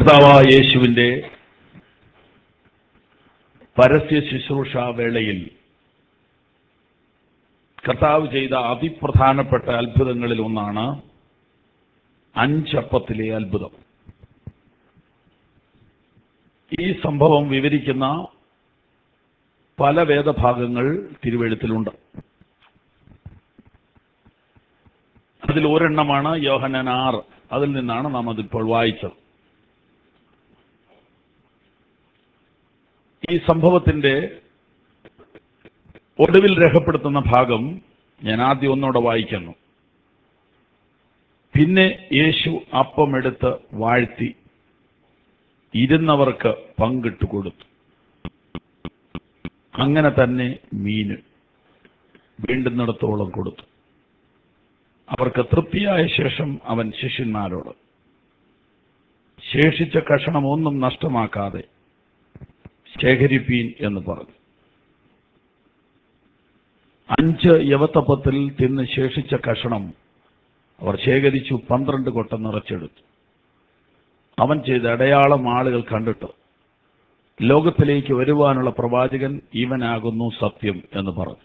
കർത്താവായ യേശുവിൻ്റെ പരസ്യ ശുശ്രൂഷ വേളയിൽ കർത്താവ് ചെയ്ത അതിപ്രധാനപ്പെട്ട അത്ഭുതങ്ങളിൽ ഒന്നാണ് അഞ്ചപ്പത്തിലെ അത്ഭുതം ഈ സംഭവം വിവരിക്കുന്ന പല വേദഭാഗങ്ങൾ തിരുവെഴുത്തിലുണ്ട് അതിൽ ഒരെണ്ണമാണ് യോഹനൻ ആറ് അതിൽ നിന്നാണ് നാം അതിപ്പോൾ വായിച്ചത് ഈ സംഭവത്തിന്റെ ഒടുവിൽ രേഖപ്പെടുത്തുന്ന ഭാഗം ഞാൻ ആദ്യം ഒന്നോടെ വായിക്കുന്നു പിന്നെ യേശു അപ്പമെടുത്ത് വാഴ്ത്തി ഇരുന്നവർക്ക് പങ്കിട്ട് കൊടുത്തു അങ്ങനെ തന്നെ മീന് വേണ്ടുന്നിടത്തോളം കൊടുത്തു അവർക്ക് തൃപ്തിയായ ശേഷം അവൻ ശിഷ്യന്മാരോട് ശേഷിച്ച കഷണം ഒന്നും നഷ്ടമാക്കാതെ ശേഖരിപ്പീൻ എന്ന് പറഞ്ഞു അഞ്ച് യവത്തപ്പത്തിൽ തിന്ന് ശേഷിച്ച കഷണം അവർ ശേഖരിച്ചു പന്ത്രണ്ട് കൊട്ട നിറച്ചെടുത്തു അവൻ ചെയ്ത അടയാളം ആളുകൾ കണ്ടിട്ട് ലോകത്തിലേക്ക് വരുവാനുള്ള പ്രവാചകൻ ഇവനാകുന്നു സത്യം എന്ന് പറഞ്ഞു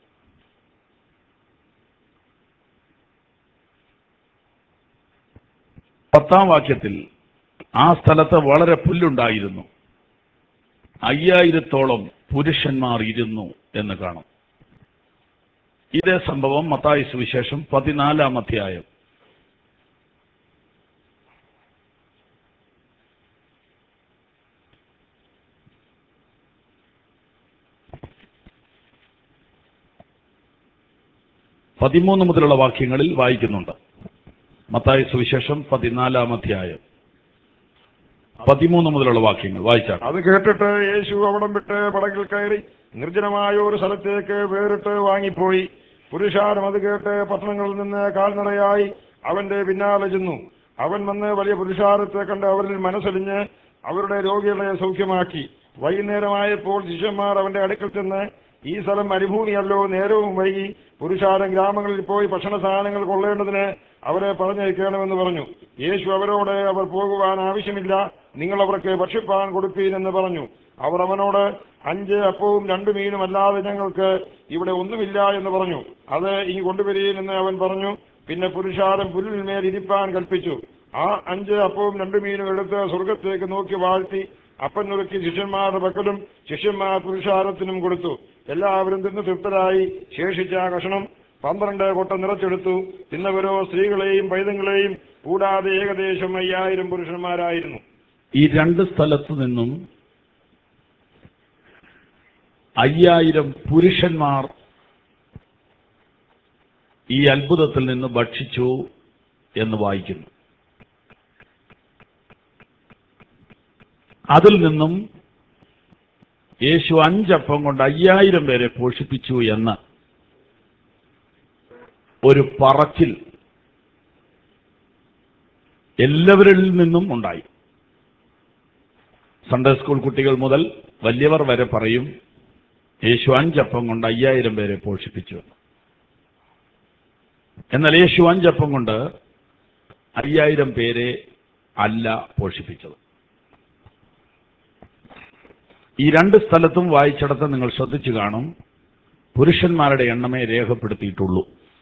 പത്താം വാക്യത്തിൽ ആ സ്ഥലത്ത് വളരെ പുല്ലുണ്ടായിരുന്നു അയ്യായിരത്തോളം പുരുഷന്മാർ ഇരുന്നു എന്ന് കാണും ഇതേ സംഭവം മത്തായി സുവിശേഷം പതിനാലാം അധ്യായം പതിമൂന്ന് മുതലുള്ള വാക്യങ്ങളിൽ വായിക്കുന്നുണ്ട് മത്തായി സുവിശേഷം പതിനാലാം അധ്യായം പതിമൂന്ന് മുതലുള്ള വാക്യങ്ങൾ വായിച്ചാണ് അത് കേട്ടിട്ട് യേശു അവിടം വിട്ട് പടകിൽ കയറി നിർജ്ജനമായ ഒരു സ്ഥലത്തേക്ക് വേറിട്ട് വാങ്ങിപ്പോയി പുരുഷാരം അത് കേട്ട് പട്ടണങ്ങളിൽ നിന്ന് കാൽനടയായി അവന്റെ പിന്നാലെ ചെന്നു അവൻ വന്ന് വലിയ പുരുഷാരത്തെ കണ്ട് അവരിൽ മനസ്സലിഞ്ഞ് അവരുടെ രോഗികളെ സൗഖ്യമാക്കി വൈകുന്നേരമായപ്പോൾ ശിഷ്യന്മാർ അവന്റെ അടുക്കൽ ചെന്ന് ഈ സ്ഥലം മരുഭൂമിയല്ലോ നേരവും വൈകി പുരുഷാരം ഗ്രാമങ്ങളിൽ പോയി ഭക്ഷണ സാധനങ്ങൾ കൊള്ളേണ്ടതിന് അവരെ പറഞ്ഞയക്കണമെന്ന് പറഞ്ഞു യേശു അവരോട് അവർ പോകുവാൻ ആവശ്യമില്ല നിങ്ങൾ അവർക്ക് ഭക്ഷിപ്പാൻ കൊടുപ്പീൻ എന്ന് പറഞ്ഞു അവർ അവനോട് അഞ്ച് അപ്പവും രണ്ടു മീനും അല്ലാതെ ഞങ്ങൾക്ക് ഇവിടെ ഒന്നുമില്ല എന്ന് പറഞ്ഞു അത് ഈ കൊണ്ടുവരീൻ എന്ന് അവൻ പറഞ്ഞു പിന്നെ പുരുഷാരം പുല്ലിന്മേൽ ഇരിപ്പാൻ കൽപ്പിച്ചു ആ അഞ്ച് അപ്പവും രണ്ടു മീനും എടുത്ത് സ്വർഗത്തേക്ക് നോക്കി വാഴ്ത്തി അപ്പൻ നുറുക്കി ശിഷ്യന്മാരുടെ പക്കലും ശിഷ്യന്മാർ പുരുഷാരത്തിനും കൊടുത്തു എല്ലാവരും തിന്ന് തൃപ്തരായി ശേഷിച്ച ആ കഷണം പന്ത്രണ്ട് കൊട്ട നിറച്ചെടുത്തു തിന്നവരോ സ്ത്രീകളെയും പൈതങ്ങളെയും കൂടാതെ ഏകദേശം അയ്യായിരം പുരുഷന്മാരായിരുന്നു ഈ രണ്ട് സ്ഥലത്തു നിന്നും അയ്യായിരം പുരുഷന്മാർ ഈ അത്ഭുതത്തിൽ നിന്ന് ഭക്ഷിച്ചു എന്ന് വായിക്കുന്നു അതിൽ നിന്നും യേശു അഞ്ചപ്പം കൊണ്ട് അയ്യായിരം പേരെ പോഷിപ്പിച്ചു എന്ന് ഒരു പറച്ചിൽ എല്ലാവരിൽ നിന്നും ഉണ്ടായി സൺഡേ സ്കൂൾ കുട്ടികൾ മുതൽ വലിയവർ വരെ പറയും യേശു അഞ്ചപ്പം കൊണ്ട് അയ്യായിരം പേരെ പോഷിപ്പിച്ചു എന്ന്. എന്നാൽ യേശു അഞ്ചപ്പം കൊണ്ട് അയ്യായിരം പേരെ അല്ല പോഷിപ്പിച്ചത് ഈ രണ്ട് സ്ഥലത്തും വായിച്ചിടത്ത് നിങ്ങൾ ശ്രദ്ധിച്ചു കാണും പുരുഷന്മാരുടെ എണ്ണമേ രേഖപ്പെടുത്തിയിട്ടുള്ളൂ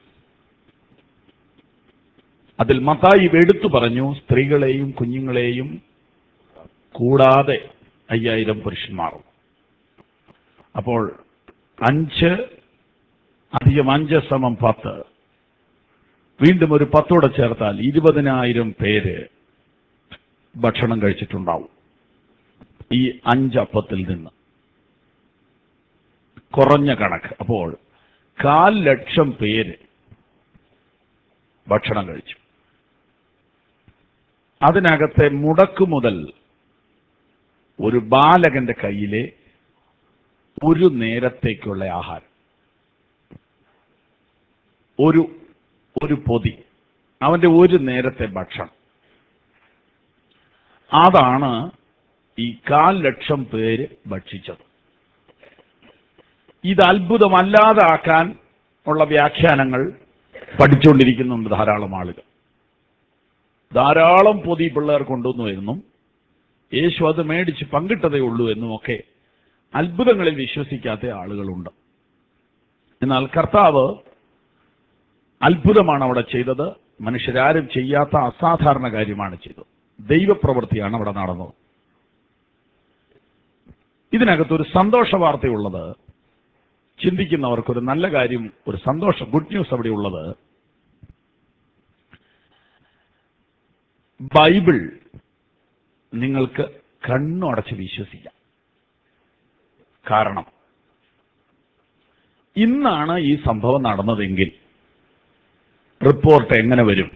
അതിൽ മത്തായി എടുത്തു പറഞ്ഞു സ്ത്രീകളെയും കുഞ്ഞുങ്ങളെയും കൂടാതെ അയ്യായിരം പുരുഷന്മാർ അപ്പോൾ അഞ്ച് അധികം അഞ്ച് സമം പത്ത് വീണ്ടും ഒരു പത്തോടെ ചേർത്താൽ ഇരുപതിനായിരം പേര് ഭക്ഷണം കഴിച്ചിട്ടുണ്ടാവും ഈ അഞ്ചപ്പത്തിൽ നിന്ന് കുറഞ്ഞ കണക്ക് അപ്പോൾ കാൽ ലക്ഷം പേര് ഭക്ഷണം കഴിച്ചു അതിനകത്തെ മുടക്കു മുതൽ ഒരു ബാലകന്റെ കയ്യിലെ ഒരു നേരത്തേക്കുള്ള ആഹാരം ഒരു ഒരു പൊതി അവന്റെ ഒരു നേരത്തെ ഭക്ഷണം അതാണ് ഈ കാൽ ലക്ഷം പേര് ഭക്ഷിച്ചത് ഇത് അത്ഭുതമല്ലാതാക്കാൻ ഉള്ള വ്യാഖ്യാനങ്ങൾ പഠിച്ചുകൊണ്ടിരിക്കുന്നുണ്ട് ധാരാളം ആളുകൾ ധാരാളം പൊതി പിള്ളേർ കൊണ്ടുവന്നു എന്നും യേശു അത് മേടിച്ച് പങ്കിട്ടതേ ഉള്ളൂ എന്നുമൊക്കെ അത്ഭുതങ്ങളിൽ വിശ്വസിക്കാത്ത ആളുകളുണ്ട് എന്നാൽ കർത്താവ് അത്ഭുതമാണ് അവിടെ ചെയ്തത് മനുഷ്യരാരും ചെയ്യാത്ത അസാധാരണ കാര്യമാണ് ചെയ്തത് ദൈവപ്രവൃത്തിയാണ് അവിടെ നടന്നത് ഇതിനകത്തൊരു സന്തോഷ വാർത്തയുള്ളത് ചിന്തിക്കുന്നവർക്കൊരു നല്ല കാര്യം ഒരു സന്തോഷ ഗുഡ് ന്യൂസ് അവിടെ ഉള്ളത് ബൈബിൾ നിങ്ങൾക്ക് കണ്ണുടച്ച് വിശ്വസിക്കാം കാരണം ഇന്നാണ് ഈ സംഭവം നടന്നതെങ്കിൽ റിപ്പോർട്ട് എങ്ങനെ വരും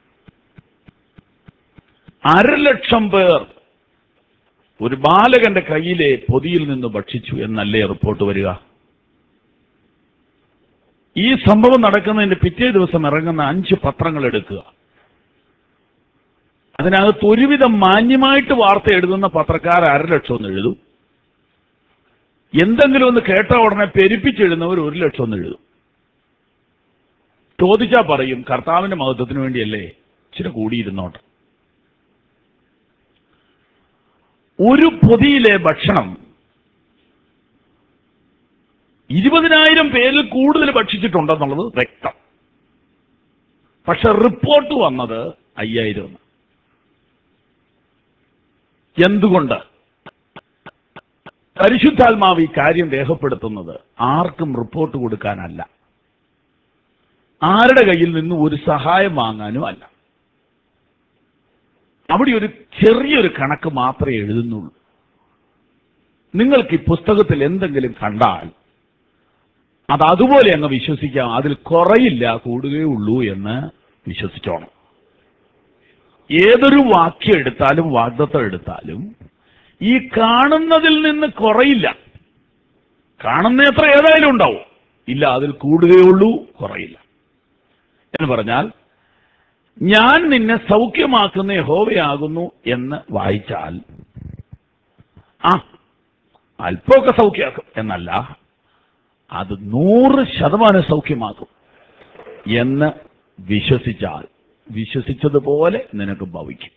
അരലക്ഷം പേർ ഒരു ബാലകന്റെ കയ്യിലെ പൊതിയിൽ നിന്ന് ഭക്ഷിച്ചു എന്നല്ലേ റിപ്പോർട്ട് വരിക ഈ സംഭവം നടക്കുന്നതിന്റെ പിറ്റേ ദിവസം ഇറങ്ങുന്ന അഞ്ച് പത്രങ്ങൾ എടുക്കുക അതിനകത്ത് ഒരുവിധം മാന്യമായിട്ട് വാർത്ത എഴുതുന്ന പത്രക്കാർ അരലക്ഷം ഒന്ന് എഴുതും എന്തെങ്കിലും ഒന്ന് കേട്ട ഉടനെ പെരുപ്പിച്ചെഴുതുന്നവർ ഒരു ലക്ഷം ഒന്ന് എഴുതും ചോദിച്ചാ പറയും കർത്താവിന്റെ മഹത്വത്തിന് വേണ്ടിയല്ലേ ഇച്ചിരി കൂടിയിരുന്നോട്ടെ ഒരു പൊതിയിലെ ഭക്ഷണം ഇരുപതിനായിരം പേരിൽ കൂടുതൽ ഭക്ഷിച്ചിട്ടുണ്ടെന്നുള്ളത് വ്യക്തം പക്ഷെ റിപ്പോർട്ട് വന്നത് അയ്യായിരം എന്ന്. എന്തുകൊണ്ട് പരിശുദ്ധാത്മാവ് ഈ കാര്യം രേഖപ്പെടുത്തുന്നത് ആർക്കും റിപ്പോർട്ട് കൊടുക്കാനല്ല ആരുടെ കയ്യിൽ നിന്നും ഒരു സഹായം വാങ്ങാനും അല്ല അവിടെ ഒരു ചെറിയൊരു കണക്ക് മാത്രമേ എഴുതുന്നുള്ളൂ നിങ്ങൾക്ക് ഈ പുസ്തകത്തിൽ എന്തെങ്കിലും കണ്ടാൽ അത് അതുപോലെ അങ്ങ് വിശ്വസിക്കാം അതിൽ കുറയില്ല കൂടുകയുള്ളൂ എന്ന് വിശ്വസിച്ചോണം ഏതൊരു വാക്യം എടുത്താലും വാഗ്ദത്തം എടുത്താലും ഈ കാണുന്നതിൽ നിന്ന് കുറയില്ല കാണുന്ന എത്ര ഏതായാലും ഉണ്ടാവും ഇല്ല അതിൽ കൂടുകയുള്ളൂ കുറയില്ല എന്ന് പറഞ്ഞാൽ ഞാൻ നിന്നെ സൗഖ്യമാക്കുന്ന യഹോവയാകുന്നു എന്ന് വായിച്ചാൽ ആ അല്പമൊക്കെ സൗഖ്യമാക്കും എന്നല്ല അത് നൂറ് ശതമാനം സൗഖ്യമാക്കും എന്ന് വിശ്വസിച്ചാൽ വിശ്വസിച്ചതുപോലെ നിനക്ക് ഭവിക്കും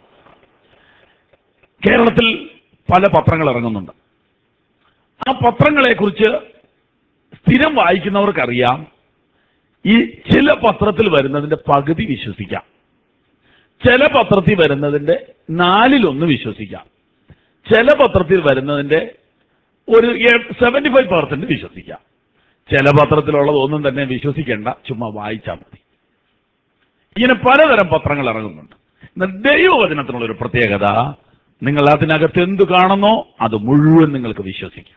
കേരളത്തിൽ പല പത്രങ്ങൾ ഇറങ്ങുന്നുണ്ട് ആ പത്രങ്ങളെക്കുറിച്ച് സ്ഥിരം വായിക്കുന്നവർക്കറിയാം ഈ ചില പത്രത്തിൽ വരുന്നതിന്റെ പകുതി വിശ്വസിക്കാം ചില പത്രത്തിൽ വരുന്നതിന്റെ നാലിലൊന്ന് വിശ്വസിക്കാം ചില പത്രത്തിൽ വരുന്നതിന്റെ ഒരു സെവന്റി ഫൈവ് പെർസെന്റ് വിശ്വസിക്കാം ചില പത്രത്തിലുള്ളത് ഒന്നും തന്നെ വിശ്വസിക്കേണ്ട ചുമ്മാ വായിച്ചാൽ മതി ഇങ്ങനെ പലതരം പത്രങ്ങൾ ഇറങ്ങുന്നുണ്ട് എന്നാൽ ദൈവവചനത്തിനുള്ള ഒരു പ്രത്യേകത നിങ്ങൾ അതിനകത്ത് എന്ത് കാണുന്നോ അത് മുഴുവൻ നിങ്ങൾക്ക് വിശ്വസിക്കാം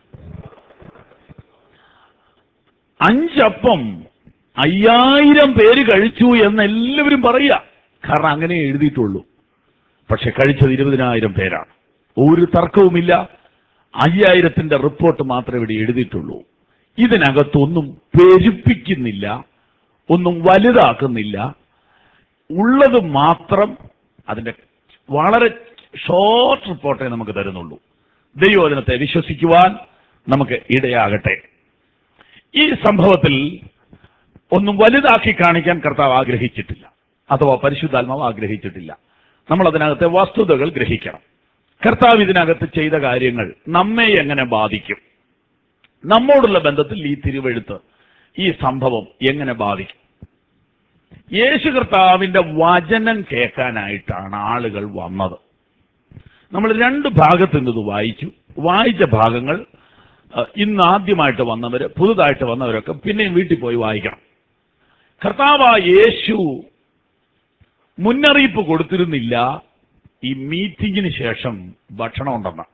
അഞ്ചപ്പം അയ്യായിരം പേര് കഴിച്ചു എന്ന് എല്ലാവരും പറയുക കാരണം അങ്ങനെ എഴുതിയിട്ടുള്ളൂ പക്ഷെ കഴിച്ചത് ഇരുപതിനായിരം പേരാണ് ഒരു തർക്കവുമില്ല അയ്യായിരത്തിന്റെ റിപ്പോർട്ട് മാത്രമേ ഇവിടെ എഴുതിയിട്ടുള്ളൂ ഇതിനകത്തൊന്നും പെരുപ്പിക്കുന്നില്ല ഒന്നും വലുതാക്കുന്നില്ല ഉള്ളത് മാത്രം അതിന്റെ വളരെ ഷോർട്ട് റിപ്പോർട്ടേ നമുക്ക് തരുന്നുള്ളൂ ദൈവവചനത്തെ വിശ്വസിക്കുവാൻ നമുക്ക് ഇടയാകട്ടെ ഈ സംഭവത്തിൽ ഒന്നും വലുതാക്കി കാണിക്കാൻ കർത്താവ് ആഗ്രഹിച്ചിട്ടില്ല അഥവാ പരിശുദ്ധാത്മാവ് ആഗ്രഹിച്ചിട്ടില്ല നമ്മൾ അതിനകത്തെ വസ്തുതകൾ ഗ്രഹിക്കണം കർത്താവ് ഇതിനകത്ത് ചെയ്ത കാര്യങ്ങൾ നമ്മെ എങ്ങനെ ബാധിക്കും നമ്മോടുള്ള ബന്ധത്തിൽ ഈ തിരുവെഴുത്ത് ഈ സംഭവം എങ്ങനെ ബാധിക്കും യേശു കർത്താവിന്റെ വചനം കേൾക്കാനായിട്ടാണ് ആളുകൾ വന്നത് നമ്മൾ രണ്ട് ഭാഗത്ത് നിന്ന് ഇത് വായിച്ചു വായിച്ച ഭാഗങ്ങൾ അഹ്, ഇന്ന് ആദ്യമായിട്ട് വന്നവര് പുതുതായിട്ട് വന്നവരൊക്കെ പിന്നെയും വീട്ടിൽ പോയി വായിക്കണം കർത്താവ് യേശു മുന്നറിയിപ്പ് കൊടുത്തിരുന്നില്ല ഈ മീറ്റിംഗിന് ശേഷം ഭക്ഷണം ഉണ്ടെന്ന്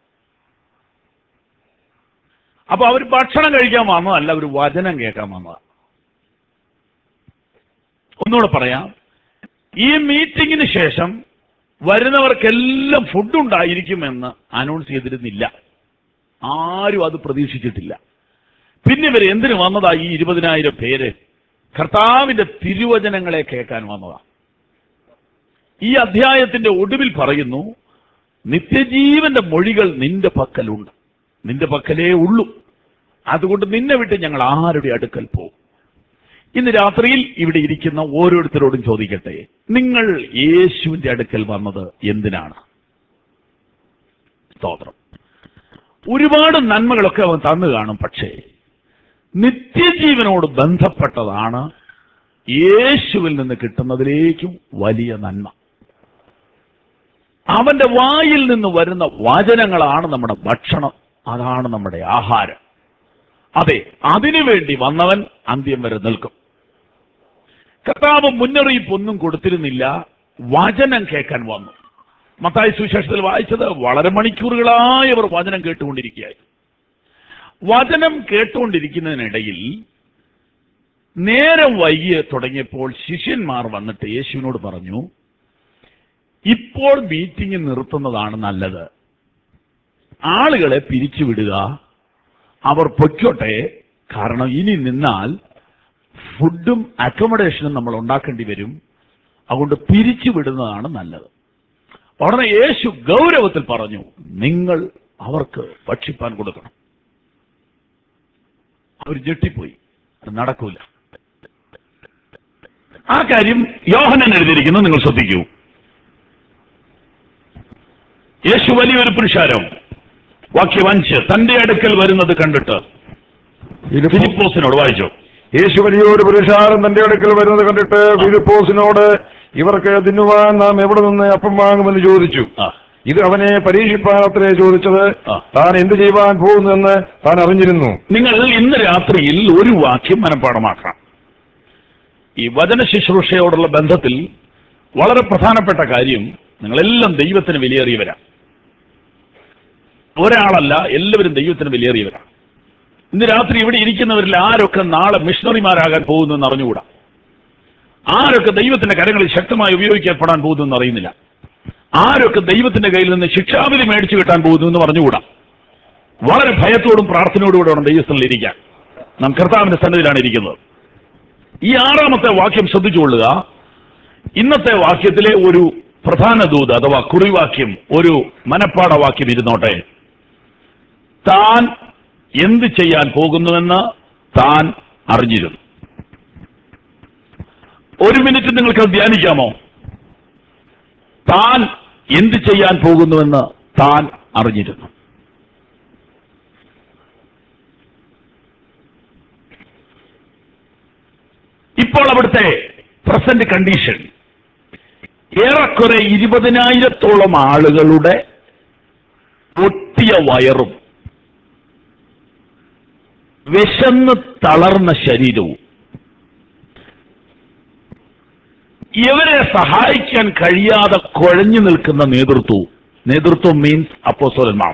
അപ്പൊ അവർ ഭക്ഷണം കഴിക്കാൻ വന്നതല്ല അവർ വചനം കേൾക്കാൻ വന്നതാണ് ഒന്നുകൂടെ പറയാം ഈ മീറ്റിംഗിന് ശേഷം വരുന്നവർക്കെല്ലാം ഫുഡ് ഉണ്ടായിരിക്കുമെന്ന് അനൗൺസ് ചെയ്തിരുന്നില്ല ആരും അത് പ്രതീക്ഷിച്ചിട്ടില്ല പിന്നെ ഇവർ എന്തിനു വന്നതാ ഈ ഇരുപതിനായിരം പേര് കർത്താവിന്റെ തിരുവചനങ്ങളെ കേൾക്കാൻ വന്നതാ ഈ അധ്യായത്തിന്റെ ഒടുവിൽ പറയുന്നു നിത്യജീവന്റെ മൊഴികൾ നിന്റെ പക്കലുണ്ട് നിന്റെ പക്കലേ ഉള്ളൂ അതുകൊണ്ട് നിന്നെ വിട്ട് ഞങ്ങൾ ആരുടെ അടുക്കൽ പോകും ഇന്ന് രാത്രിയിൽ ഇവിടെ ഇരിക്കുന്ന ഓരോരുത്തരോടും ചോദിക്കട്ടെ നിങ്ങൾ യേശുവിന്റെ അടുക്കൽ വന്നത് എന്തിനാണ് സ്തോത്രം ഒരുപാട് നന്മകളൊക്കെ അവൻ തന്നു കാണും പക്ഷേ നിത്യജീവനോട് ബന്ധപ്പെട്ടതാണ് യേശുവിൽ നിന്ന് കിട്ടുന്നതിലേക്കും വലിയ നന്മ അവന്റെ വായിൽ നിന്ന് വരുന്ന വചനങ്ങളാണ് നമ്മുടെ ഭക്ഷണം അതാണ് നമ്മുടെ ആഹാരം അതെ അതിനുവേണ്ടി വന്നവൻ അന്ത്യം വരെ നിൽക്കും കർത്താവ് മുന്നറിയിപ്പൊന്നും കൊടുത്തിരുന്നില്ല വചനം കേൾക്കാൻ വന്നു മത്തായി സുവിശേഷത്തിൽ വായിച്ചത് വളരെ മണിക്കൂറുകളായി അവർ വചനം കേട്ടുകൊണ്ടിരിക്കുകയായിരുന്നു വചനം കേട്ടുകൊണ്ടിരിക്കുന്നതിനിടയിൽ നേരം വൈകി തുടങ്ങിയപ്പോൾ ശിഷ്യന്മാർ വന്നിട്ട് യേശുവിനോട് പറഞ്ഞു ഇപ്പോൾ മീറ്റിംഗ് നിർത്തുന്നതാണ് നല്ലത് ആളുകളെ പിരിച്ചുവിടുക അവർ പൊയ്ക്കോട്ടെ കാരണം ഇനി നിന്നാൽ ഫുഡും അക്കോമഡേഷനും നമ്മൾ ഉണ്ടാക്കേണ്ടി വരും അതുകൊണ്ട് പിരിച്ചുവിടുന്നതാണ് നല്ലത് ഉടനെ യേശു ഗൗരവത്തിൽ പറഞ്ഞു നിങ്ങൾ അവർക്ക് ഭക്ഷിപ്പാൻ കൊടുക്കണം അവർ ഞെട്ടിപ്പോയി അത് നടക്കൂല ആ കാര്യം യോഹനൻ എഴുതിയിരിക്കുന്നത് നിങ്ങൾ ശ്രദ്ധിക്കൂ യേശു വലിയൊരു പുരുഷാരം വാക്യം അഞ്ച് തന്റെ അടുക്കൽ വരുന്നത് കണ്ടിട്ട് ഫിലിപ്പോസിനോട് വായിച്ചു യേശു വലിയൊരു പുരുഷാരം തന്റെ അടുക്കൽ വരുന്നത് കണ്ടിട്ട് ഫിലിപ്പോസിനോട് ഇവർക്ക് തിന്നുവാൻ നാം എവിടെ നിന്ന് അപ്പം വാങ്ങുമെന്ന് ചോദിച്ചു ആ ഇത് അവനെ പരീക്ഷിപ്പാനത്രേ ചോദിച്ചത് ആ. താൻ എന്ത് ചെയ്യുവാൻ പോകുന്നെന്ന് താൻ അറിഞ്ഞിരുന്നു നിങ്ങൾ ഇന്ന് രാത്രിയിൽ ഒരു വാക്യം മനഃപ്പാടമാക്കണം ഈ വചന ശുശ്രൂഷയോടുള്ള ബന്ധത്തിൽ വളരെ പ്രധാനപ്പെട്ട കാര്യം നിങ്ങളെല്ലാം ദൈവത്തിന് വിലയേറിയവരാ ഒരാളല്ല എല്ലാവരും ദൈവത്തിന് വിലയേറിയവരാ ഇന്ന് രാത്രി ഇവിടെ ഇരിക്കുന്നവരിൽ ആരൊക്കെ നാളെ മിഷണറിമാരാകാൻ പോകുന്നു എന്ന് അറിഞ്ഞുകൂടാ ആരൊക്കെ ദൈവത്തിന്റെ കരങ്ങളിൽ ശക്തമായി ഉപയോഗിക്കപ്പെടാൻ പോകുന്നു എന്ന് അറിയുന്നില്ല ആരൊക്കെ ദൈവത്തിന്റെ കയ്യിൽ നിന്ന് ശിക്ഷാവിധി മേടിച്ചു കിട്ടാൻ പോകുന്നു എന്ന് പറഞ്ഞുകൂടാ വളരെ ഭയത്തോടും പ്രാർത്ഥനയോടും കൂടെ വേണം ദൈവസ്ഥലിൽ ഇരിക്കാൻ നാം കർത്താവിന്റെ സന്നിധിയിലാണ് ഇരിക്കുന്നത് ഈ ആറാമത്തെ വാക്യം ശ്രദ്ധിച്ചുകൊള്ളുക ഇന്നത്തെ വാക്യത്തിലെ ഒരു പ്രധാന ദൂത് അഥവാ കുറിവാക്യം ഒരു മനപ്പാട വാക്യം ഇരുന്നോട്ടെ താൻ എന്ത് ചെയ്യാൻ പോകുന്നുവെന്ന് താൻ അറിഞ്ഞിരുന്നു ഒരു മിനിറ്റ് നിങ്ങൾക്ക് അത് ധ്യാനിക്കാമോ താൻ എന്ത് ചെയ്യാൻ പോകുന്നുവെന്ന് താൻ അറിഞ്ഞിരുന്നു ഇപ്പോൾ അവിടുത്തെ പ്രസന്റ് കണ്ടീഷൻ ഏറെക്കുറെ ഇരുപതിനായിരത്തോളം ആളുകളുടെ പൊട്ടിയ വയറും വിശന്ന് തളർന്ന ശരീരവും ഇവരെ സഹായിക്കാൻ കഴിയാതെ കുഴഞ്ഞു നിൽക്കുന്ന നേതൃത്വവും നേതൃത്വം മീൻസ് അപ്പോസോലന്മാർ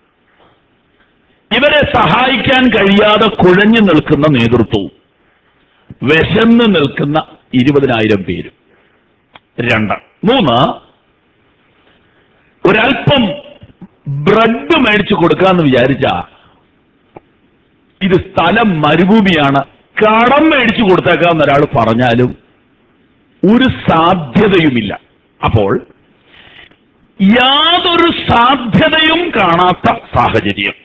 ഇവരെ സഹായിക്കാൻ കഴിയാതെ കുഴഞ്ഞു നിൽക്കുന്ന നേതൃത്വവും വിശന്ന് നിൽക്കുന്ന ഇരുപതിനായിരം പേരും രണ്ട് മൂന്ന് ഒരല്പം ബ്രെഡ് മേടിച്ചു കൊടുക്കാന്ന് വിചാരിച്ച ഇത് സ്ഥലം മരുഭൂമിയാണ് കടം മേടിച്ചു കൊടുത്തേക്കാന്ന് ഒരാൾ പറഞ്ഞാലും ഒരു സാധ്യതയുമില്ല അപ്പോൾ യാതൊരു സാധ്യതയും കാണാത്ത സാഹചര്യം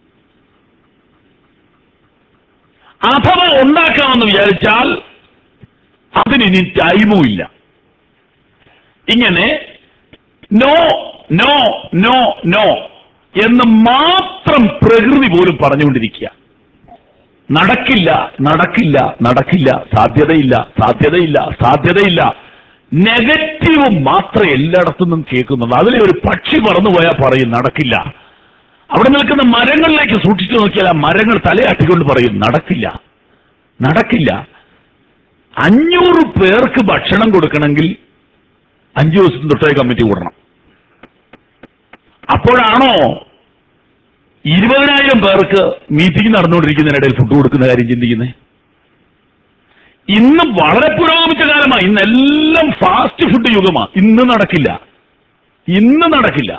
അഥവാ ഉണ്ടാക്കാമെന്ന് വിചാരിച്ചാൽ അതിനി ടൈമും ഇല്ല ഇങ്ങനെ നോ നോ നോ നോ എന്ന് മാത്രം പ്രകൃതി പോലും പറഞ്ഞുകൊണ്ടിരിക്കുക നടക്കില്ല നടക്കില്ല നടക്കില്ല സാധ്യതയില്ല സാധ്യതയില്ല സാധ്യതയില്ല നെഗറ്റീവ് മാത്രം എല്ലായിടത്തു നിന്നും കേൾക്കുന്നത് അതിലെ ഒരു പക്ഷി പറന്നുപോയാൽ പറയും നടക്കില്ല അവിടെ നിൽക്കുന്ന മരങ്ങളിലേക്ക് സൂക്ഷിച്ചു നോക്കിയാൽ ആ മരങ്ങൾ തലയാട്ടിക്കൊണ്ട് പറയും നടക്കില്ല നടക്കില്ല അഞ്ഞൂറ് പേർക്ക് ഭക്ഷണം കൊടുക്കണമെങ്കിൽ അഞ്ചു ദിവസം തൊട്ടേ കമ്മിറ്റി കൂടണം അപ്പോഴാണോ ഇരുപതിനായിരം പേർക്ക് മീറ്റിംഗ് നടന്നുകൊണ്ടിരിക്കുന്നതിനിടയിൽ ഫുഡ് കൊടുക്കുന്ന കാര്യം ചിന്തിക്കുന്നത് ഇന്ന് വളരെ പുരോഗമിച്ച കാലമാണ് ഇന്നെല്ലാം ഫാസ്റ്റ് ഫുഡ് യുഗമാണ് ഇന്ന് നടക്കില്ല ഇന്ന് നടക്കില്ല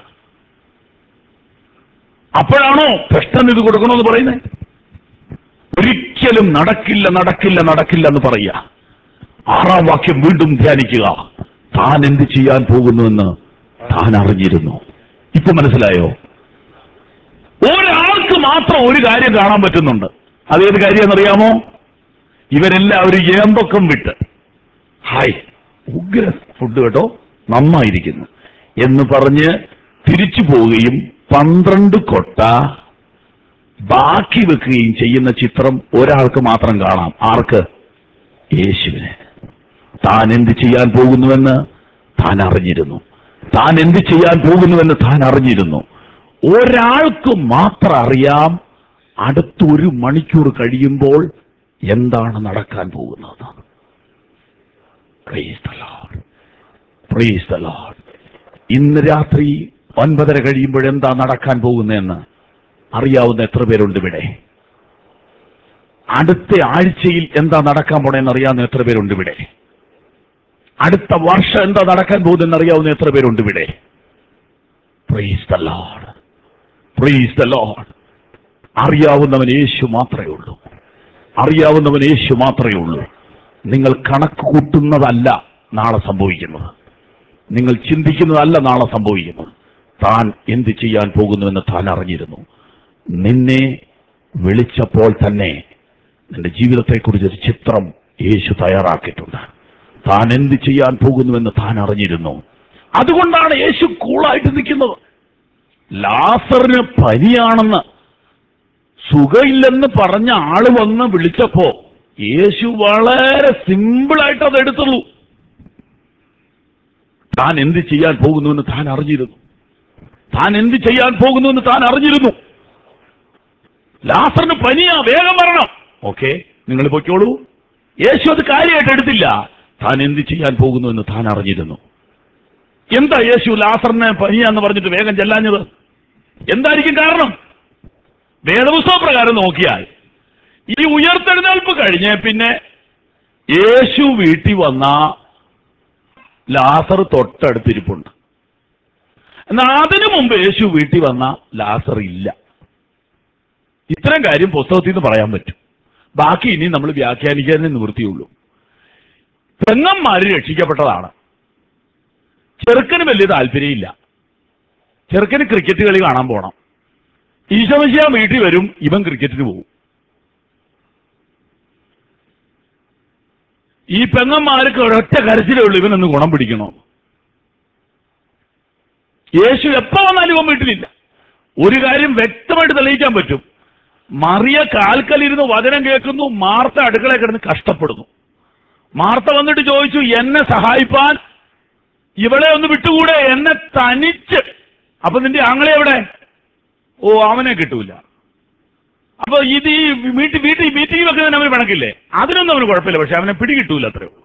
അപ്പോഴാണോ പെട്ടെന്ന് ഇത് കൊടുക്കണമെന്ന് പറയുന്നത് ഒരിക്കലും നടക്കില്ല നടക്കില്ല നടക്കില്ല എന്ന് പറയുക ആറാം വാക്യം വീണ്ടും ധ്യാനിക്കുക താൻ എന്ത് ചെയ്യാൻ പോകുന്നുവെന്ന് താൻ അറിഞ്ഞിരുന്നു ഇപ്പൊ മനസ്സിലായോ ഒരാൾക്ക് മാത്രം ഒരു കാര്യം കാണാൻ പറ്റുന്നുണ്ട് അതേത് കാര്യമെന്നറിയാമോ ഇവരെല്ലാവരും ഏമ്പക്കം വിട്ട് ഹായ് ഉഗ്ര ഫുഡ് കേട്ടോ നന്നായിരിക്കുന്നു എന്ന് പറഞ്ഞ് തിരിച്ചു പോവുകയും പന്ത്രണ്ട് കൊട്ട ബാക്കി വെക്കുകയും ചെയ്യുന്ന ചിത്രം ഒരാൾക്ക് മാത്രം കാണാം ആർക്ക് യേശുവിന് താൻ എന്ത് ചെയ്യാൻ പോകുന്നുവെന്ന് താൻ അറിഞ്ഞിരുന്നു താൻ എന്ത് ചെയ്യാൻ പോകുന്നുവെന്ന് താൻ അറിഞ്ഞിരുന്നു ഒരാൾക്ക് മാത്രം അറിയാം അടുത്തൊരു മണിക്കൂർ കഴിയുമ്പോൾ എന്താണ് നടക്കാൻ പോകുന്നത് Praise the Lord. Praise the Lord. ഇന്ന് രാത്രി ഒൻപതര കഴിയുമ്പോൾ എന്താ നടക്കാൻ പോകുന്നതെന്ന് അറിയാവുന്ന എത്ര പേരുണ്ട് ഇവിടെ അടുത്ത ആഴ്ചയിൽ എന്താ നടക്കാൻ പോണെന്ന് അറിയാവുന്ന എത്ര പേരുണ്ട് ഇവിടെ അടുത്ത വർഷം എന്താ നടക്കാൻ പോകുന്നതെന്ന് അറിയാവുന്ന എത്ര പേരുണ്ട് ഇവിടെ praise the lord praise the lord അറിയാവുന്നവൻ യേശു മാത്രമേ ഉള്ളൂ അറിയാവുന്നവൻ യേശു മാത്രമേ ഉള്ളൂ നിങ്ങൾ കണക്ക് കൂട്ടുന്നതല്ല നാളെ സംഭവിക്കുന്നത് നിങ്ങൾ ചിന്തിക്കുന്നതല്ല നാളെ സംഭവിക്കുന്നത് താൻ എന്ത് ചെയ്യാൻ പോകുന്നുവെന്ന് താൻ അറിഞ്ഞിരുന്നു നിന്നെ വിളിച്ചപ്പോൾ തന്നെ നിന്റെ ജീവിതത്തെക്കുറിച്ച് ഒരു ചിത്രം യേശു തയ്യാറാക്കിയിട്ടുണ്ട് താൻ എന്ത് ചെയ്യാൻ പോകുന്നുവെന്ന് താൻ അറിഞ്ഞിരുന്നു അതുകൊണ്ടാണ് യേശു കൂളായിട്ട് നിൽക്കുന്നത് ലാസറിന് പനിയാണെന്ന് സുഖമില്ലെന്ന് പറഞ്ഞ ആള് വന്ന് വിളിച്ചപ്പോ യേശു വളരെ സിമ്പിളായിട്ട് അത് എടുത്തുള്ളൂ താൻ എന്ത് ചെയ്യാൻ പോകുന്നുവെന്ന് താൻ അറിഞ്ഞിരുന്നു താൻ എന്ത് ചെയ്യാൻ പോകുന്നുവെന്ന് താൻ അറിഞ്ഞിരുന്നു ലാസറിന് പനിയാ വേഗം വരണം ഓക്കെ നിങ്ങൾ പൊയ്ക്കോളൂ യേശു അത് കാര്യമായിട്ട് എടുത്തില്ല താൻ എന്ത് ചെയ്യാൻ പോകുന്നുവെന്ന് താൻ അറിഞ്ഞിരുന്നു എന്താ യേശു ലാസറിന് പനിയാന്ന് പറഞ്ഞിട്ട് വേഗം ചെല്ലാഞ്ഞത് എന്തായിരിക്കും കാരണം വേദപുസ്തക പ്രകാരം നോക്കിയാൽ ഈ ഉയർത്തെഴുന്നേൽപ്പ് കഴിഞ്ഞ് പിന്നെ യേശു വീട്ടിൽ വന്ന ലാസർ തൊട്ടടുത്തിരിപ്പുണ്ട് എന്നാൽ അതിനു മുമ്പ് യേശു വീട്ടിൽ വന്ന ലാസർ ഇല്ല ഇത്തരം കാര്യം പുസ്തകത്തിൽ നിന്ന് പറയാൻ പറ്റും ബാക്കി ഇനി നമ്മൾ വ്യാഖ്യാനിക്കാനേ നിവൃത്തിയുള്ളൂ പെങ്ങന്മാര് രക്ഷിക്കപ്പെട്ടതാണ് ചെറുക്കന് വലിയ താല്പര്യമില്ല ചെറുക്കന് ക്രിക്കറ്റ് കളി കാണാൻ പോണം ഈശോമിശിയ വീട്ടിൽ വരും ഇവൻ ക്രിക്കറ്റിന് പോകും ഈ പെങ്ങന്മാർക്ക് ഒരൊറ്റ കരച്ചിലേ ഉള്ളൂ ഇവനൊന്ന് ഗുണം പിടിക്കണോ യേശു എപ്പോ വന്നാലും ഇവൻ വീട്ടിലില്ല ഒരു കാര്യം വ്യക്തമായിട്ട് തെളിയിക്കാൻ പറ്റും മറിയ കാൽക്കലിരുന്ന് വചനം കേൾക്കുന്നു മാർത്ത അടുക്കള കിടന്ന് കഷ്ടപ്പെടുന്നു മാർത്ത വന്നിട്ട് ചോദിച്ചു എന്നെ സഹായിപ്പാൻ ഇവളെ ഒന്ന് വിട്ടുകൂടെ എന്നെ തനിച്ച് അപ്പൊ നിന്റെ ആങ്ങളെ എവിടെ ഓ അവനെ കിട്ടൂല അപ്പൊ ഇത് ഈ വീട്ടിൽ വീട്ടിൽ മീറ്റിംഗ് വെക്കുന്നതിന് അവന് കണക്കില്ലേ അതിനൊന്നും അവന് കുഴപ്പമില്ല പക്ഷെ അവനെ പിടി കിട്ടൂല അത്രേ ഉള്ളൂ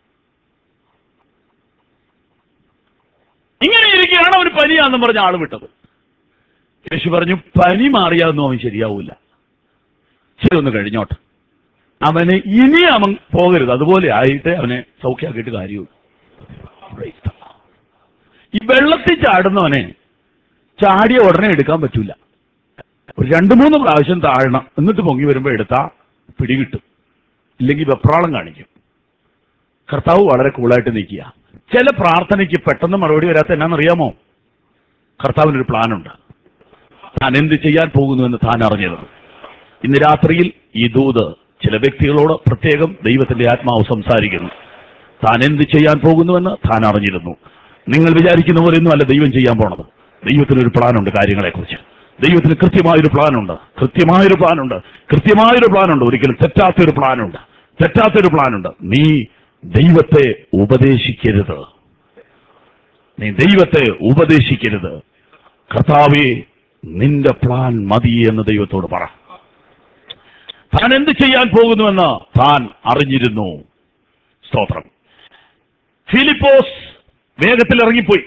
ഇങ്ങനെ ഇരിക്കുകയാണ് അവന് പനിയാന്ന് പറഞ്ഞ ആള് വിട്ടത് യേശു പറഞ്ഞു പനി മാറിയാതൊന്നും അവൻ ശരിയാവൂല ശരി ഒന്ന് കഴിഞ്ഞോട്ടെ അവന് ഇനി അവൻ പോകരുത് അതുപോലെ ആയിട്ട് അവനെ സൗഖ്യമാക്കിയിട്ട് കാര്യമുള്ളൂ Praise the Lord. ഈ വെള്ളത്തിൽ ചാടുന്നവനെ ചാടിയ ഉടനെ എടുക്കാൻ പറ്റൂല ഒരു രണ്ട് മൂന്ന് പ്രാവശ്യം താഴണം എന്നിട്ട് പൊങ്ങി വരുമ്പോൾ എടുത്താ പിടികിട്ടും ഇല്ലെങ്കിൽ വെപ്രാളം കാണിക്കും കർത്താവ് വളരെ കൂളായിട്ട് നിൽക്കുക ചില പ്രാർത്ഥനയ്ക്ക് പെട്ടെന്ന് മറുപടി വരാത്ത എന്നാണെന്നറിയാമോ കർത്താവിനൊരു പ്ലാനുണ്ട് താൻ എന്ത് ചെയ്യാൻ പോകുന്നുവെന്ന് താൻ അറിഞ്ഞത് ഇന്ന് രാത്രിയിൽ ഈ ദൂത് ചില വ്യക്തികളോട് പ്രത്യേകം ദൈവത്തിന്റെ ആത്മാവ് സംസാരിക്കുന്നു താൻ എന്ത് ചെയ്യാൻ പോകുന്നുവെന്ന് താൻ അറിഞ്ഞിരുന്നു നിങ്ങൾ വിചാരിക്കുന്ന പോലെയൊന്നും അല്ല ദൈവം ചെയ്യാൻ പോണത് ദൈവത്തിനൊരു പ്ലാനുണ്ട് കാര്യങ്ങളെക്കുറിച്ച് ദൈവത്തിന് കൃത്യമായൊരു പ്ലാനുണ്ട് കൃത്യമായൊരു പ്ലാനുണ്ട് കൃത്യമായൊരു പ്ലാനുണ്ട് ഒരിക്കലും തെറ്റാത്തൊരു പ്ലാനുണ്ട് തെറ്റാത്തൊരു പ്ലാനുണ്ട് നീ ദൈവത്തെ ഉപദേശിക്കരുത് നീ ദൈവത്തെ ഉപദേശിക്കരുത് കർത്താവെ നിന്റെ പ്ലാൻ മതി എന്ന് ദൈവത്തോട് പറ താൻ എന്ത് ചെയ്യാൻ പോകുന്നുവെന്ന് താൻ അറിഞ്ഞിരുന്നു സ്തോത്രം ഫിലിപ്പോസ് വേഗത്തിൽ ഇറങ്ങിപ്പോയി